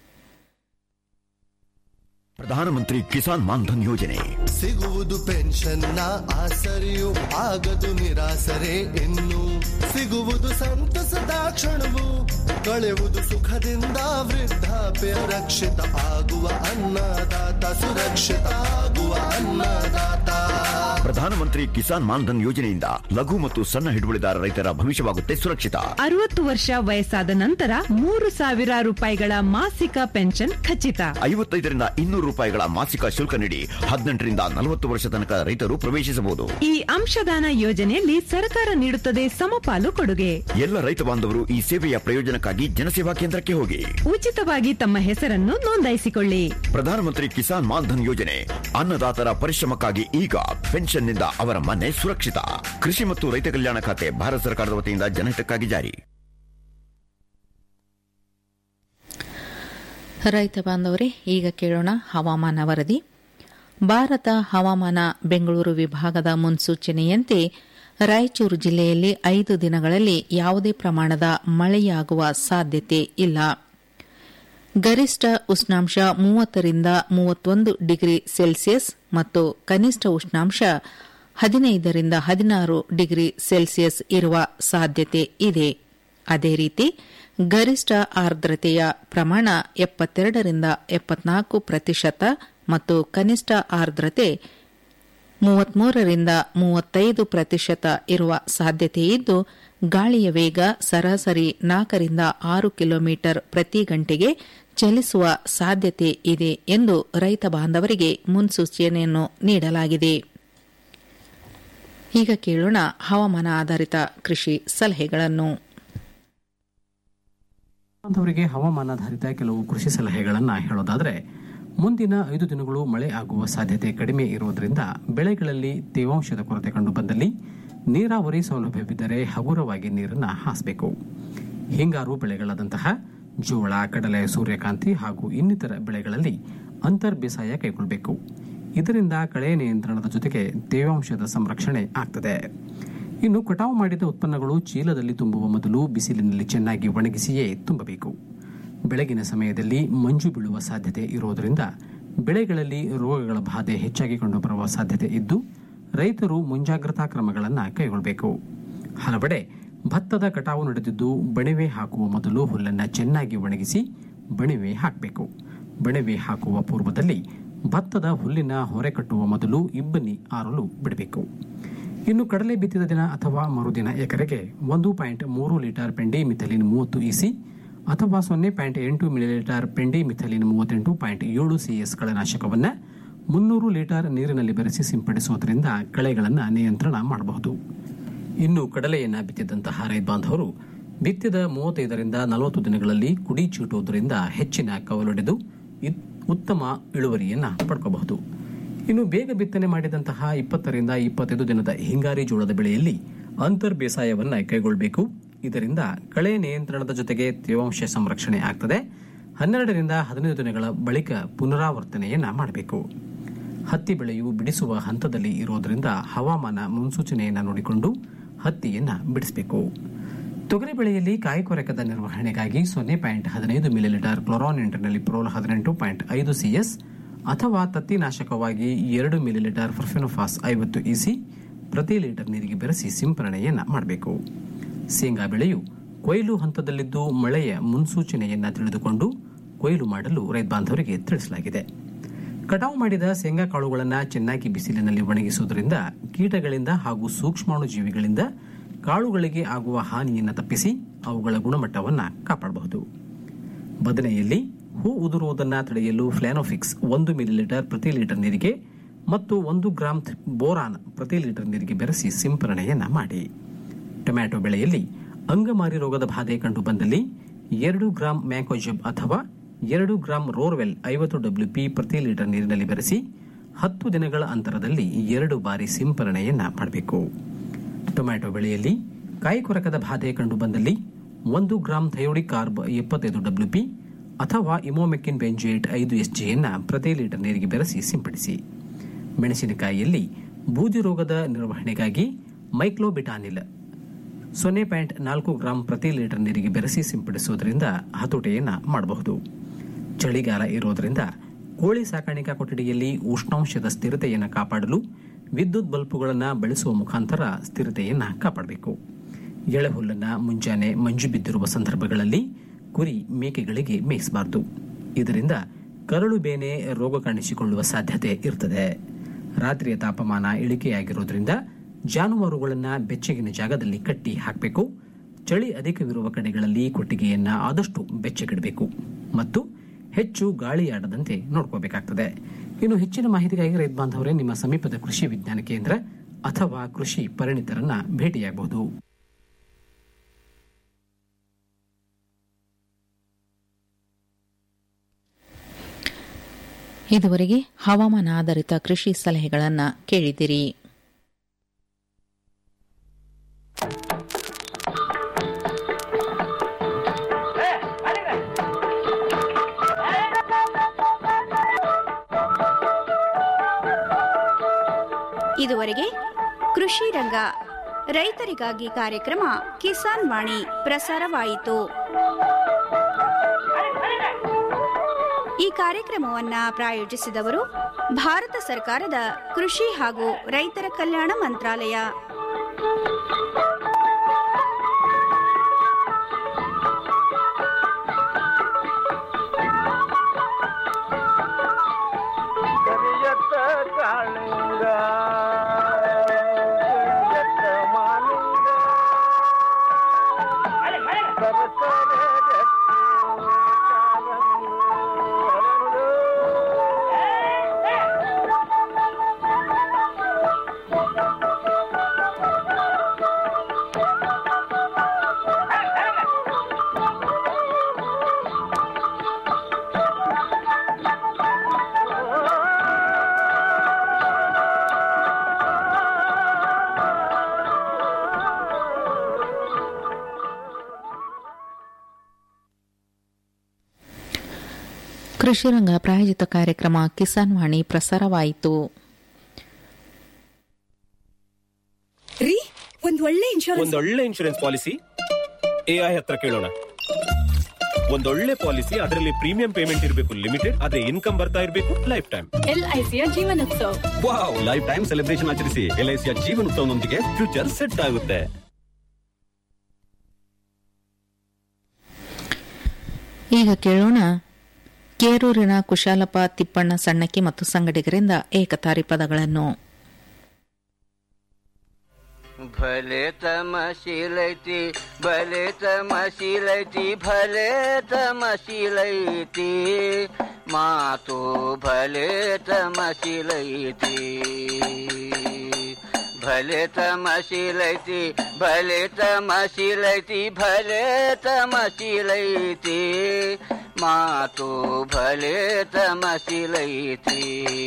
ಪ್ರಧಾನಮಂತ್ರಿ ಕಿಸಾನ್ ಮಾನ್ಧನ್ ಯೋಜನೆ ಸಿಗುವುದು ಪೆನ್ಷನ್ನ ಆಸರೆಯು ಆಗದು ನಿರಾಸರೆ ಇನ್ನು ಸಿಗುವುದು ಸಂತಸದ ಕ್ಷಣವು ಕಳೆಯುವುದು ಸುಖದಿಂದ ವೃದ್ಧಾಪ್ಯ ರಕ್ಷಿತ ಆಗುವ ಅನ್ನದಾತ ಸುರಕ್ಷಿತ ಆಗುವ ಅನ್ನದಾತ ಪ್ರಧಾನಮಂತ್ರಿ ಕಿಸಾನ್ ಮಾನ್ಧನ್ ಯೋಜನೆಯಿಂದ ಲಘು ಮತ್ತು ಸಣ್ಣ ಹಿಡುವಳಿದಾರ ರೈತರ ಭವಿಷ್ಯವಾಗುತ್ತೆ ಸುರಕ್ಷಿತ ಅರವತ್ತು ವರ್ಷ ವಯಸ್ಸಾದ ನಂತರ ಮೂರು ಸಾವಿರ ರೂಪಾಯಿಗಳ ಮಾಸಿಕ ಪೆನ್ಷನ್ ಖಚಿತ ಐವತ್ತೈದರಿಂದ ಇನ್ನೂರು ರೂಪಾಯಿಗಳ ಮಾಸಿಕ ಶುಲ್ಕ ನೀಡಿ ಹದಿನೆಂಟರಿಂದ ನಲವತ್ತು ವರ್ಷ ತನಕ ರೈತರು ಪ್ರವೇಶಿಸಬಹುದು ಈ ಅಂಶದಾನ ಯೋಜನೆಯಲ್ಲಿ ಸರ್ಕಾರ ನೀಡುತ್ತದೆ ಸಮಪಾಲು ಕೊಡುಗೆ ಎಲ್ಲ ರೈತ ಬಾಂಧವರು ಈ ಸೇವೆಯ ಪ್ರಯೋಜನಕ್ಕಾಗಿ ಜನಸೇವಾ ಕೇಂದ್ರಕ್ಕೆ ಹೋಗಿ ಉಚಿತವಾಗಿ ತಮ್ಮ ಹೆಸರನ್ನು ನೋಂದಾಯಿಸಿಕೊಳ್ಳಿ ಪ್ರಧಾನಮಂತ್ರಿ ಕಿಸಾನ್ ಮಾನ್ಧನ್ ಯೋಜನೆ ಅನ್ನದಾತರ ಪರಿಶ್ರಮಕ್ಕಾಗಿ ಈಗ ಪೆನ್ಷನ್ನಿಂದ ಅವರ ಮನೆ ಸುರಕ್ಷಿತ ಕೃಷಿ ಮತ್ತು ರೈತ ಕಲ್ಯಾಣ ಖಾತೆ ಭಾರತ ಸರ್ಕಾರದ ವತಿಯಿಂದ ಜನಹಿತಕ್ಕಾಗಿ ಜಾರಿ ರೈತ ಬಾಂಧವರೇ ಈಗ ಕೇಳೋಣ ಹವಾಮಾನ ವರದಿ ಭಾರತ ಹವಾಮಾನ ಬೆಂಗಳೂರು ವಿಭಾಗದ ಮುನ್ಸೂಚನೆಯಂತೆ ರಾಯಚೂರು ಜಿಲ್ಲೆಯಲ್ಲಿ ಐದು ದಿನಗಳಲ್ಲಿ ಯಾವುದೇ ಪ್ರಮಾಣದ ಮಳೆಯಾಗುವ ಸಾಧ್ಯತೆ ಇಲ್ಲ ಗರಿಷ್ಠ ಉಷ್ಣಾಂಶ ಮೂವತ್ತರಿಂದ ಮೂವತ್ತೊಂದು ಡಿಗ್ರಿ ಸೆಲ್ಸಿಯಸ್ ಮತ್ತು ಕನಿಷ್ಠ ಉಷ್ಣಾಂಶ ಹದಿನೈದರಿಂದ ಹದಿನಾರು ಡಿಗ್ರಿ ಸೆಲ್ಸಿಯಸ್ ಇರುವ ಸಾಧ್ಯತೆ ಇದೆ ಅದೇ ರೀತಿ ಗರಿಷ್ಠ ಆರ್ದ್ರತೆಯ ಪ್ರಮಾಣ ಎಪ್ಪತ್ತೆರಡರಿಂದ ಎಪ್ಪತ್ನಾಲ್ಕು ಪ್ರತಿಶತ ಮತ್ತು ಕನಿಷ್ಠ ಆರ್ದ್ರತೆ ಮೂವತ್ಮೂರರಿಂದ ಮೂವತ್ತೈದು ಪ್ರತಿಶತ ಇರುವ ಸಾಧ್ಯತೆಯಿದ್ದು ಗಾಳಿಯ ವೇಗ ಸರಾಸರಿ ನಾಲ್ಕರಿಂದ ಆರು ಕಿಲೋಮೀಟರ್ ಪ್ರತಿ ಗಂಟೆಗೆ ಚಲಿಸುವ ಸಾಧ್ಯತೆ ಇದೆ ಎಂದು ರೈತ ಬಾಂಧವರಿಗೆ ಮುನ್ಸೂಚನೆಯನ್ನು ನೀಡಲಾಗಿದೆ ಈಗ ಕೇಳೋಣ ಹವಾಮಾನ ಆಧಾರಿತ ಕೃಷಿ ಸಲಹೆಗಳನ್ನು ಬಾಂಧವರಿಗೆ ಹವಾಮಾನಾಧಾರಿತ ಕೆಲವು ಕೃಷಿ ಸಲಹೆಗಳನ್ನು ಹೇಳೋದಾದರೆ ಮುಂದಿನ ಐದು ದಿನಗಳು ಮಳೆ ಆಗುವ ಸಾಧ್ಯತೆ ಕಡಿಮೆ ಇರುವುದರಿಂದ ಬೆಳೆಗಳಲ್ಲಿ ತೇವಾಂಶದ ಕೊರತೆ ಕಂಡುಬಂದಲ್ಲಿ ನೀರಾವರಿ ಸೌಲಭ್ಯವಿದ್ದರೆ ಹಗುರವಾಗಿ ನೀರನ್ನು ಹಾಸಬೇಕು ಹಿಂಗಾರು ಬೆಳೆಗಳಾದಂತಹ ಜೋಳ ಕಡಲೆ ಸೂರ್ಯಕಾಂತಿ ಹಾಗೂ ಇನ್ನಿತರ ಬೆಳೆಗಳಲ್ಲಿ ಅಂತರ್ ಬೇಸಾಯ ಕೈಗೊಳ್ಳಬೇಕು ಇದರಿಂದ ಕಳೆ ನಿಯಂತ್ರಣದ ಜೊತೆಗೆ ತೇವಾಂಶದ ಸಂರಕ್ಷಣೆ ಆಗ್ತದೆ ಇನ್ನು ಕಟಾವು ಮಾಡಿದ ಉತ್ಪನ್ನಗಳು ಚೀಲದಲ್ಲಿ ತುಂಬುವ ಮೊದಲು ಬಿಸಿಲಿನಲ್ಲಿ ಚೆನ್ನಾಗಿ ಒಣಗಿಸಿಯೇ ತುಂಬಬೇಕು ಬೆಳಗಿನ ಸಮಯದಲ್ಲಿ ಮಂಜು ಬೀಳುವ ಸಾಧ್ಯತೆ ಇರುವುದರಿಂದ ಬೆಳೆಗಳಲ್ಲಿ ರೋಗಗಳ ಬಾಧೆ ಹೆಚ್ಚಾಗಿ ಕಂಡುಬರುವ ಸಾಧ್ಯತೆ ಇದ್ದು ರೈತರು ಮುಂಜಾಗ್ರತಾ ಕ್ರಮಗಳನ್ನು ಕೈಗೊಳ್ಳಬೇಕು ಹಲವೆಡೆ ಭತ್ತದ ಕಟಾವು ನಡೆದಿದ್ದು ಬಣಿವೆ ಹಾಕುವ ಮೊದಲು ಹುಲ್ಲನ್ನು ಚೆನ್ನಾಗಿ ಒಣಗಿಸಿ ಬಣಿವೆ ಹಾಕಬೇಕು ಬಣಿವೆ ಹಾಕುವ ಪೂರ್ವದಲ್ಲಿ ಭತ್ತದ ಹುಲ್ಲಿನ ಹೊರೆ ಕಟ್ಟುವ ಮೊದಲು ಇಬ್ಬನಿ ಆರಲು ಬಿಡಬೇಕು ಇನ್ನು ಕಡಲೆ ಬಿತ್ತಿದ ದಿನ ಅಥವಾ ಮರುದಿನ ಎಕರೆಗೆ ಒಂದು ಪಾಯಿಂಟ್ ಮೂರು ಲೀಟರ್ ಪೆಂಡಿ ಮಿಥಲಿನ್ ಮೂವತ್ತು ಇಸಿ ಅಥವಾ ಸೊನ್ನೆ ಪಾಯಿಂಟ್ ಎಂಟು ಮಿಲಿಲೀಟರ್ ಪೆಂಡಿ ಮಿಥಲಿನ್ ಮೂವತ್ತೆಂಟು ಪಾಯಿಂಟ್ ಏಳು ಸಿಎಸ್ ಕಳೆನಾಶಕವನ್ನು ಮುನ್ನೂರು ಲೀಟರ್ ನೀರಿನಲ್ಲಿ ಬೆರೆಸಿ ಸಿಂಪಡಿಸುವುದರಿಂದ ಕಳೆಗಳನ್ನು ನಿಯಂತ್ರಣ ಮಾಡಬಹುದು ಇನ್ನು ಕಡಲೆಯನ್ನು ಬಿತ್ತಿದಂತಹ ರೈತ ಬಾಂಧವರು ಬಿತ್ತಿದ ಮೂವತ್ತೈದರಿಂದ ನಲವತ್ತು ದಿನಗಳಲ್ಲಿ ಕುಡಿ ಚೀಟುವುದರಿಂದ ಹೆಚ್ಚಿನ ಕವಲೊಡೆದು ಇದ್- ಉತ್ತಮ ಇಳುವರಿಯನ್ನು ಪಡ್ಕೋಬಹುದು ಇನ್ನು ಬೇಗ ಬಿತ್ತನೆ ಮಾಡಿದಂತಹ ಇಪ್ಪತ್ತರಿಂದ ಇಪ್ಪತ್ತೈದು ದಿನದ ಹಿಂಗಾರಿ ಜೋಳದ ಬೆಳೆಯಲ್ಲಿ ಅಂತರ್ ಬೇಸಾಯವನ್ನು ಕೈಗೊಳ್ಳಬೇಕು ಇದರಿಂದ ಕಳೆ ನಿಯಂತ್ರಣದ ಜೊತೆಗೆ ತೇವಾಂಶ ಸಂರಕ್ಷಣೆ ಆಗ್ತದೆ ಹನ್ನೆರಡರಿಂದ ಹದಿನೈದು ದಿನಗಳ ಬಳಿಕ ಪುನರಾವರ್ತನೆಯನ್ನ ಮಾಡಬೇಕು ಹತ್ತಿ ಬೆಳೆಯು ಬಿಡಿಸುವ ಹಂತದಲ್ಲಿ ಇರೋದರಿಂದ ಹವಾಮಾನ ಮುನ್ಸೂಚನೆಯನ್ನು ನೋಡಿಕೊಂಡು ಹತ್ತಿಯನ್ನ ಬಿಡಿಸಬೇಕು ತೊಗರಿ ಬೆಳೆಯಲ್ಲಿ ಕಾಯಿ ಕೊರಕದ ನಿರ್ವಹಣೆಗಾಗಿ ಸೊನ್ನೆ ಪಾಯಿಂಟ್ ಹದಿನೈದು ಮಿಲಿಲೀಟರ್ ಕ್ಲೋರಾನ್ ಇಂಟರ್ನಲ್ಲಿ ಪ್ರೋಲ್ ಹದಿನೆಂಟು ಪಾಯಿಂಟ್ ಐದು ಸಿಎಸ್ ಅಥವಾ ತತ್ತಿನಾಶಕವಾಗಿ ಎರಡು ಮಿಲಿಲೀಟರ್ ಫರ್ಫೆನೋಫಾಸ್ ಐವತ್ತು ಇಸಿ ಪ್ರತಿ ಲೀಟರ್ ನೀರಿಗೆ ಬೆರೆಸಿ ಸಿಂಪರಣೆಯನ್ನ ಮಾಡಬೇಕು ಶೇಂಗಾ ಬೆಳೆಯು ಕೊಯ್ಲು ಹಂತದಲ್ಲಿದ್ದು ಮಳೆಯ ಮುನ್ಸೂಚನೆಯನ್ನ ತಿಳಿದುಕೊಂಡು ಕೊಯ್ಲು ಮಾಡಲು ರೈತ ಬಾಂಧವರಿಗೆ ತಿಳಿಸಲಾಗಿದೆ ಕಟಾವು ಮಾಡಿದ ಶೇಂಗಾ ಕಾಳುಗಳನ್ನು ಚೆನ್ನಾಗಿ ಬಿಸಿಲಿನಲ್ಲಿ ಒಣಗಿಸುವುದರಿಂದ ಕೀಟಗಳಿಂದ ಹಾಗೂ ಸೂಕ್ಷ್ಮಾಣು ಜೀವಿಗಳಿಂದ ಕಾಳುಗಳಿಗೆ ಆಗುವ ಹಾನಿಯನ್ನು ತಪ್ಪಿಸಿ ಅವುಗಳ ಗುಣಮಟ್ಟವನ್ನು ಕಾಪಾಡಬಹುದು ಬದನೆಯಲ್ಲಿ ಹೂ ಉದುರುವುದನ್ನು ತಡೆಯಲು ಫ್ಲಾನೋಫಿಕ್ಸ್ ಒಂದು ಮಿಲಿಲೀಟರ್ ಪ್ರತಿ ಲೀಟರ್ ನೀರಿಗೆ ಮತ್ತು ಒಂದು ಗ್ರಾಂ ಬೋರಾನ್ ಪ್ರತಿ ಲೀಟರ್ ನೀರಿಗೆ ಬೆರೆಸಿ ಸಿಂಪರಣೆಯನ್ನ ಮಾಡಿ ಟೊಮ್ಯಾಟೊ ಬೆಳೆಯಲ್ಲಿ ಅಂಗಮಾರಿ ರೋಗದ ಬಾಧೆ ಕಂಡು ಬಂದಲ್ಲಿ ಎರಡು ಗ್ರಾಂ ಮ್ಯಾಕೋಜಬ್ ಅಥವಾ ಎರಡು ಗ್ರಾಂ ರೋರ್ವೆಲ್ ಐವತ್ತು ಡಬ್ಲ್ಯೂಪಿ ಪ್ರತಿ ಲೀಟರ್ ನೀರಿನಲ್ಲಿ ಬೆರೆಸಿ ಹತ್ತು ದಿನಗಳ ಅಂತರದಲ್ಲಿ ಎರಡು ಬಾರಿ ಸಿಂಪರಣೆಯನ್ನ ಮಾಡಬೇಕು ಟೊಮ್ಯಾಟೊ ಬೆಳೆಯಲ್ಲಿ ಕಾಯಿ ಕೊರಕದ ಬಾಧೆ ಕಂಡು ಬಂದಲ್ಲಿ ಒಂದು ಗ್ರಾಂ ಥಯೋಡಿಕ್ ಕಾರ್ಬ್ ಎಪ್ಪತ್ತೈದು ಡಬ್ಲ್ಯೂಪಿ ಅಥವಾ ಇಮೋಮೆಕ್ಕಿನ್ ಬೆಂಜೇಟ್ ಐದು ಎಸ್ ಜಿಯನ್ನು ಪ್ರತಿ ಲೀಟರ್ ನೀರಿಗೆ ಬೆರೆಸಿ ಸಿಂಪಡಿಸಿ ಮೆಣಸಿನಕಾಯಿಯಲ್ಲಿ ಬೂದಿ ರೋಗದ ನಿರ್ವಹಣೆಗಾಗಿ ಮೈಕ್ಲೋಬಿಟಾನಿಲ್ ಸೊನ್ನೆ ಪಾಯಿಂಟ್ ನಾಲ್ಕು ಗ್ರಾಂ ಪ್ರತಿ ಲೀಟರ್ ನೀರಿಗೆ ಬೆರೆಸಿ ಸಿಂಪಡಿಸುವುದರಿಂದ ಹತೋಟಿಯನ್ನು ಮಾಡಬಹುದು ಚಳಿಗಾಲ ಇರೋದರಿಂದ ಕೋಳಿ ಸಾಕಾಣಿಕಾ ಕೊಠಡಿಯಲ್ಲಿ ಉಷ್ಣಾಂಶದ ಸ್ಥಿರತೆಯನ್ನು ಕಾಪಾಡಲು ವಿದ್ಯುತ್ ಬಲ್ಬುಗಳನ್ನು ಬಳಸುವ ಮುಖಾಂತರ ಸ್ಥಿರತೆಯನ್ನು ಕಾಪಾಡಬೇಕು ಎಳೆಹುಲ್ಲನ್ನು ಮುಂಜಾನೆ ಮಂಜು ಬಿದ್ದಿರುವ ಸಂದರ್ಭಗಳಲ್ಲಿ ಕುರಿ ಮೇಕೆಗಳಿಗೆ ಮೇಯಿಸಬಾರದು ಇದರಿಂದ ಕರಳು ಬೇನೆ ರೋಗ ಕಾಣಿಸಿಕೊಳ್ಳುವ ಸಾಧ್ಯತೆ ಇರ್ತದೆ ರಾತ್ರಿಯ ತಾಪಮಾನ ಇಳಿಕೆಯಾಗಿರೋದ್ರಿಂದ ಜಾನುವಾರುಗಳನ್ನು ಬೆಚ್ಚಗಿನ ಜಾಗದಲ್ಲಿ ಕಟ್ಟಿ ಹಾಕಬೇಕು ಚಳಿ ಅಧಿಕವಿರುವ ಕಡೆಗಳಲ್ಲಿ ಕೊಟ್ಟಿಗೆಯನ್ನ ಆದಷ್ಟು ಬೆಚ್ಚಗಿಡಬೇಕು ಮತ್ತು ಹೆಚ್ಚು ಗಾಳಿಯಾಡದಂತೆ ನೋಡ್ಕೋಬೇಕಾಗ್ತದೆ ಇನ್ನು ಹೆಚ್ಚಿನ ಮಾಹಿತಿಗಾಗಿ ರೈತ ಬಾಂಧವರೇ ನಿಮ್ಮ ಸಮೀಪದ ಕೃಷಿ ವಿಜ್ಞಾನ ಕೇಂದ್ರ ಅಥವಾ ಕೃಷಿ ಪರಿಣಿತರನ್ನ ಭೇಟಿಯಾಗಬಹುದು ಇದುವರೆಗೆ ಹವಾಮಾನ ಆಧಾರಿತ ಕೃಷಿ ಸಲಹೆಗಳನ್ನು ಕೇಳಿದಿರಿ ಇದುವರೆಗೆ ಕೃಷಿ ರಂಗ ರೈತರಿಗಾಗಿ ಕಾರ್ಯಕ್ರಮ ಕಿಸಾನ್ ವಾಣಿ ಪ್ರಸಾರವಾಯಿತು ಈ ಕಾರ್ಯಕ್ರಮವನ್ನ ಪ್ರಾಯೋಜಿಸಿದವರು ಭಾರತ ಸರ್ಕಾರದ ಕೃಷಿ ಹಾಗೂ ರೈತರ ಕಲ್ಯಾಣ ಮಂತ್ರಾಲಯ ಕರಿಯತ್ತ ಕಾಳಿಂಗ ಕರಿಯತ್ತ ಮಾಲಿಂಗ ಸರಸರ ಜಟ್ಟಿ ಕಾಲಂದು ಹರಳು. ಕೃಷಿ ರಂಗ ಪ್ರಾಯೋಜಿತ ಕಾರ್ಯಕ್ರಮ ಕಿಸಾನ್ ವಾಣಿ ಪ್ರಸಾರವಾಯಿತು ರೀ ಒಂದ್ ಒಳ್ಳೆ ಇನ್ಶೂರೆನ್ಸ್ ಒಂದೊಳ್ಳೆ ಇನ್ಶೂರೆನ್ಸ್ ಪಾಲಿಸಿ ಎಐ ಹತ್ರ ಕೇಳೋಣ ಒಂದೊಳ್ಳೆ ಪಾಲಿಸಿ ಅದರಲ್ಲಿ ಪ್ರೀಮಿಯಂ ಪೇಮೆಂಟ್ ಇರಬೇಕು ಲಿಮಿಟೆಡ್ ಅದೇ ಇನ್ಕಮ್ ಬರ್ತಾ ಇರಬೇಕು ಲೈಫ್ ಟೈಮ್ ಎಲ್ಐಸಿಯ ಜೀವನೋತ್ಸವ ವಾವ್ ಲೈಫ್ ಟೈಮ್ ಸೆಲೆಬ್ರೇಷನ್ ಆಚರಿಸಿ ಎಲ್ಐಸಿಯ ಜೀವನ ಉತ್ಸವನೊಂದಿಗೆ ಫ್ಯೂಚರ್ ಸೆಟ್ ಆಗುತ್ತೆ ಈಗ ಕೇಳೋಣ ಕೇರೂರಿನ ಕುಶಾಲಪ ತಿಪ್ಪಣ್ಣ ಸಣ್ಣಕ್ಕಿ ಮತ್ತು ಸಂಗಡಿಗರಿಂದ ಏಕತಾರಿ ಪದಗಳನ್ನು भले तमशिलैति भले तमशिलैति भले तमशिलैति मातो भले तमशिलैति भले तमशिलैति भले तमशिलैति भले तमशिलैति मातो भले तमशिलैति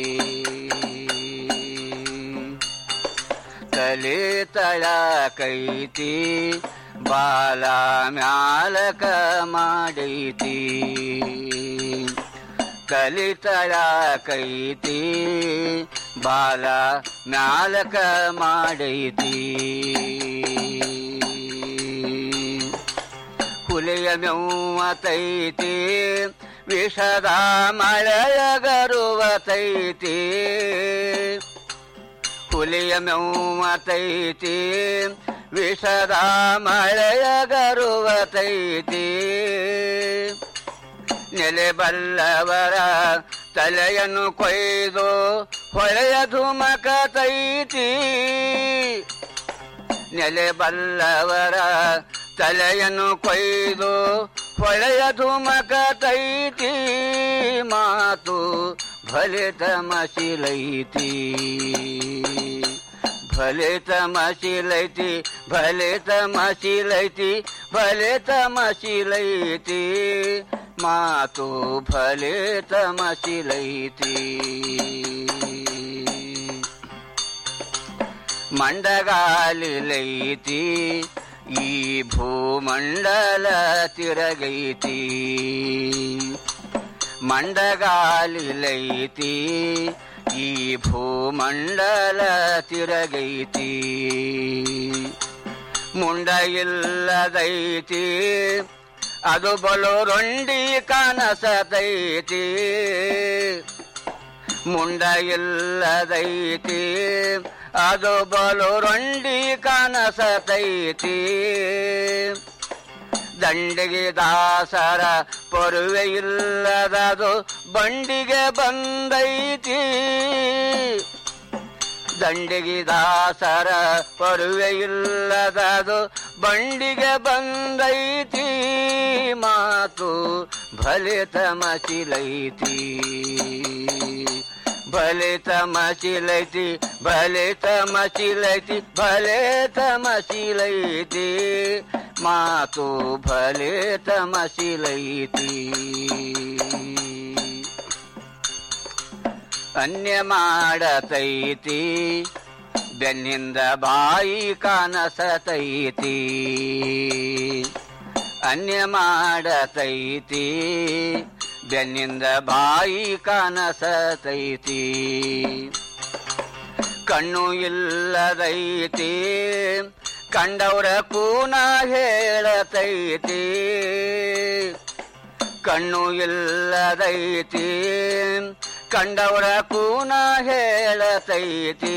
ಕಲೆ ತಳಕೈತಿ ಬಾಲ ಮ್ಯಾಲಕ ಮಾಡೈತಿ ಕಲಿ ತಳಕೈತಿ ಬಾಲ ಮ್ಯಾಲಕ ಮಾಡೈತಿ ಹುಲಿಯ ಮೆವ್ವತೈತಿ ವಿಷದ ಮಳೆಯಗರುವತೈತಿ ಹುಲಿಯ ಮೆವ್ವತೈತಿ ವಿಷದ ಮಳೆಯಗರುವತೈತಿ ನೆಲೆ ಬಲ್ಲವರ ತಲೆಯನ್ನು ಕೊಯ್ದು ಹೊಳೆಯ ಧುಮಕತೈತಿ ನೆಲೆ ಬಲ್ಲವರ ತಲೆಯನ್ನು ಕೊಯ್ದು ಹೊಳೆಯ ಧುಮಕತೈತಿ ಮಾತು ಭಲೆ ತಮಶಿಲೈತಿ ಭಲೆ ತಮಶಿಲೈತಿ ಭಲೆ ತಮಶಿಲೈತಿ ಭಲೆ ತಮಶಿಲೈತಿ ಮಾತು ಭಲೆ ತಮಶಿಲೈತಿ ಮಂಡಗಾಲಿಲೈತಿ ಈ ಭೂಮಂಡಲ ತಿರಗೈತಿ ಮಂಡಗಾಲಿಲೈತಿ ಈ ಭೂಮಂಡಲ ತಿರಗೈತಿ ಮುಂಡ ಇಲ್ಲದೈತಿ ಅದು ಬಲು ರೊಂಡಿ ಕನಸದೈತಿ ಮುಂಡ ಇಲ್ಲದೈತಿ ಅದು ಬಲು ರೊಂಡಿ ಕನಸತೈತಿ ದಂಡಿಗೆ ದಾಸರ ಪೊರುವೆ ಇಲ್ಲದದು ಬಂಡಿಗೆ ಬಂದೈತಿ ದಂಡಿಗೆ ದಾಸರ ಪೊರುವೆ ಇಲ್ಲದದು ಬಂಡಿಗೆ ಬಂದೈತಿ ಮಾತು ಭಲೆ ತಮಚಿಲೈತಿ ಭಲೆ ತಮಚಿಲೈತಿ ಭಲೆ ತಮಚಿಲೈತಿ ಭಲೆ ತಮಚಿಲೈತಿ ಮಾತು ಭಲೆ ತಮಚಿಲೈತಿ ಅನ್ಯ ಮಾಡತೈತಿ ಬೆನ್ನಿಂದ ಬಾಯಿ ಕಾನಸತೈತಿ ಅನ್ಯ ಮಾಡತೈತಿ ಬೆನ್ನಿಂದ ಬಾಯಿ ಕಾನಸತೈತಿ ಕಣ್ಣು ಇಲ್ಲದೈತಿ ಕಂಡವರ ಕೂನ ಹೇಳತೈತಿ ಕಣ್ಣು ಇಲ್ಲದೈತಿ ಕಂಡವರ ಕೂನ ಹೇಳತೈತಿ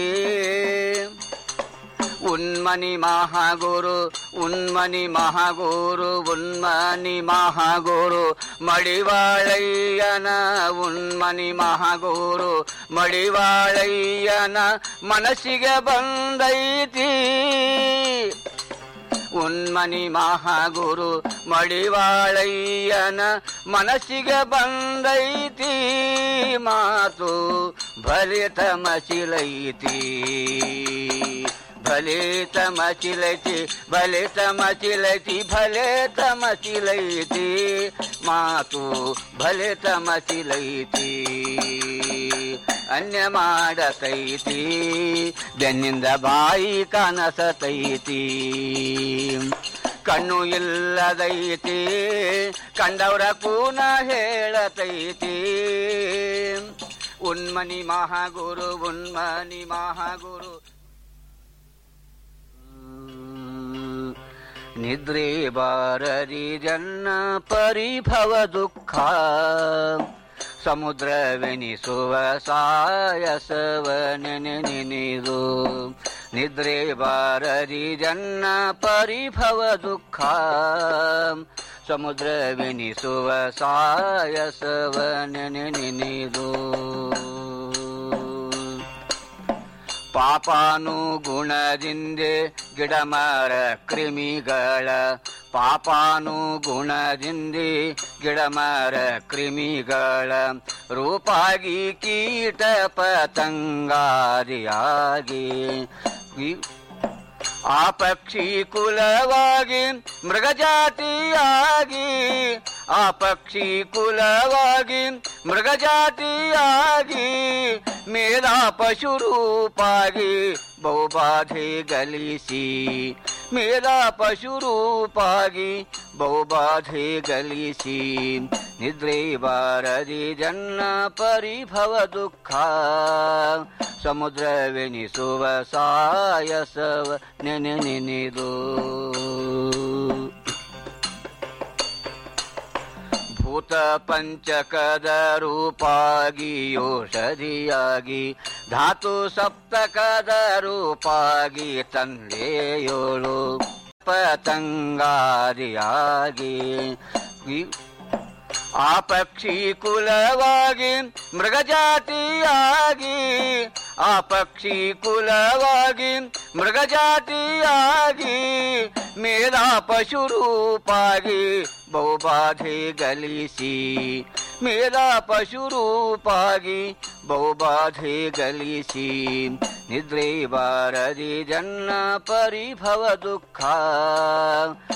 ಉನ್ಮನಿ ಮಹಾಗುರು ಉನ್ಮನಿ ಮಹಾಗುರು ಉನ್ಮನಿ ಮಹಾಗುರು ಮಡಿವಾಳಯ್ಯನ ಉನ್ಮನಿ ಮಹಾಗುರು ಮಡಿವಾಳಯ್ಯನ ಮನಸ್ಸಿಗೆ ಬಂದೈತಿ ಉನ್ಮನಿ ಮಹಾಗುರು ಮಡಿವಾಳಯ್ಯನ ಮನಸ್ಸಿಗೆ ಬಂದೈತಿ ಮಾತು ಭಲೆ ತಮಚಿಲೈತಿ ಭಲೆ ತಮಚಿಲೈತಿ ಭಲೆ ತಮಚಿಲೈತಿ ಭಲೆ ತಮಚಿಲೈತಿ ಮಾತು ಭಲೆ ತಮಚಿಲೈತಿ ಅನ್ಯ ಮಾಡತೈತಿ ಬೆನ್ನಿಂದ ಬಾಯಿ ಕಾನಸತೈತಿ ಕಣ್ಣು ಇಲ್ಲದೈತಿ ಕಂಡವರ ಕೂನ ಹೇಳತೈತಿ ಉನ್ಮನಿ ಮಹಾಗುರು ಉನ್ಮನಿ ಮಹಾಗುರು ನಿದ್ರೆ ಬಾರರಿ ಜನ್ನ ಪರಿಭವ ದುಃಖ ಸಮುದ್ರವೆನಿಸುವ ಸಾಯಸವ ನೆನೆನಿದು ನಿದ್ರೆ ಬಾರರಿ ಜನ್ನ ಪರಿಭವ ದುಃಖ ಸಮುದ್ರವೆನಿಸುವ ಸಾಯಸವ ನೆನೆನಿದು ಪಾಪಾನುಗುಣದಿಂದೆ ಗಿಡಮರ ಕ್ರಿಮಿಗಳ ಪಾಪಾನುಗುಣದಿಂದೆ ಗಿಡಮರ ಕ್ರಿಮಿಗಳ ರೂಪಾಗಿ ಕೀಟ ಪತಂಗಾದಿಯಾಗಿ ಈ- ಆ ಪಕ್ಷಿ ಕುಲವಾಗಿ ಮೃಗಜಾತಿಯಾಗಿ ಆ ಪಕ್ಷಿ ಕುಲವಾಗಿ ಮೃಗಜಾತಿಯಾಗಿ ಮೇಧಾ ಪಶು ರೂಪಾಗಿ ಬಹುಬಾಧೆ ಗಲಿಸಿ ಮೇಧಾ ಪಶು ರೂಪಾಗಿ ಬಹುಬಾಧೆ ಗಲಿಸಿ ನಿದ್ರೆ ಬಾರದಿ ಜನ್ನ ಪರಿಭವ ದುಃಖ ಸಮುದ್ರವೆನಿಸುವ ಸಾಯಸವ ನೆನೆ ನೆನೆದು ಭೂತ ಪಂಚಕದ ರೂಪಾಗಿ ಔಷಧಿಯಾಗಿ ಧಾತು ಸಪ್ತಕದ ರೂಪಾಗಿ ತಂದೆಯೋಳು ಪತಂಗಾದಿಯಾಗಿ ಈ- ಆ ಪಕ್ಷಿ ಕುಲವಾಗಿ ಮೃಗಜಾತಿಯಾಗಿ ಆ ಪಕ್ಷಿ ಕುಲವಾಗಿ ಮೃಗಜಾತಿಯಾಗಿ ಮೇಧಾ ಪಶು ರೂಪಾಗಿ ಬಹುಬಾಧೆ ಗಲಿಸಿ ಮೇಧಾ ಪಶು ರೂಪಾಗಿ ಬಹುಬಾಧೆ ಗಲಿಸಿ ನಿದ್ರೆ ಬಾರದಿ ಜನ್ನ ಪರಿಭವ ದುಃಖ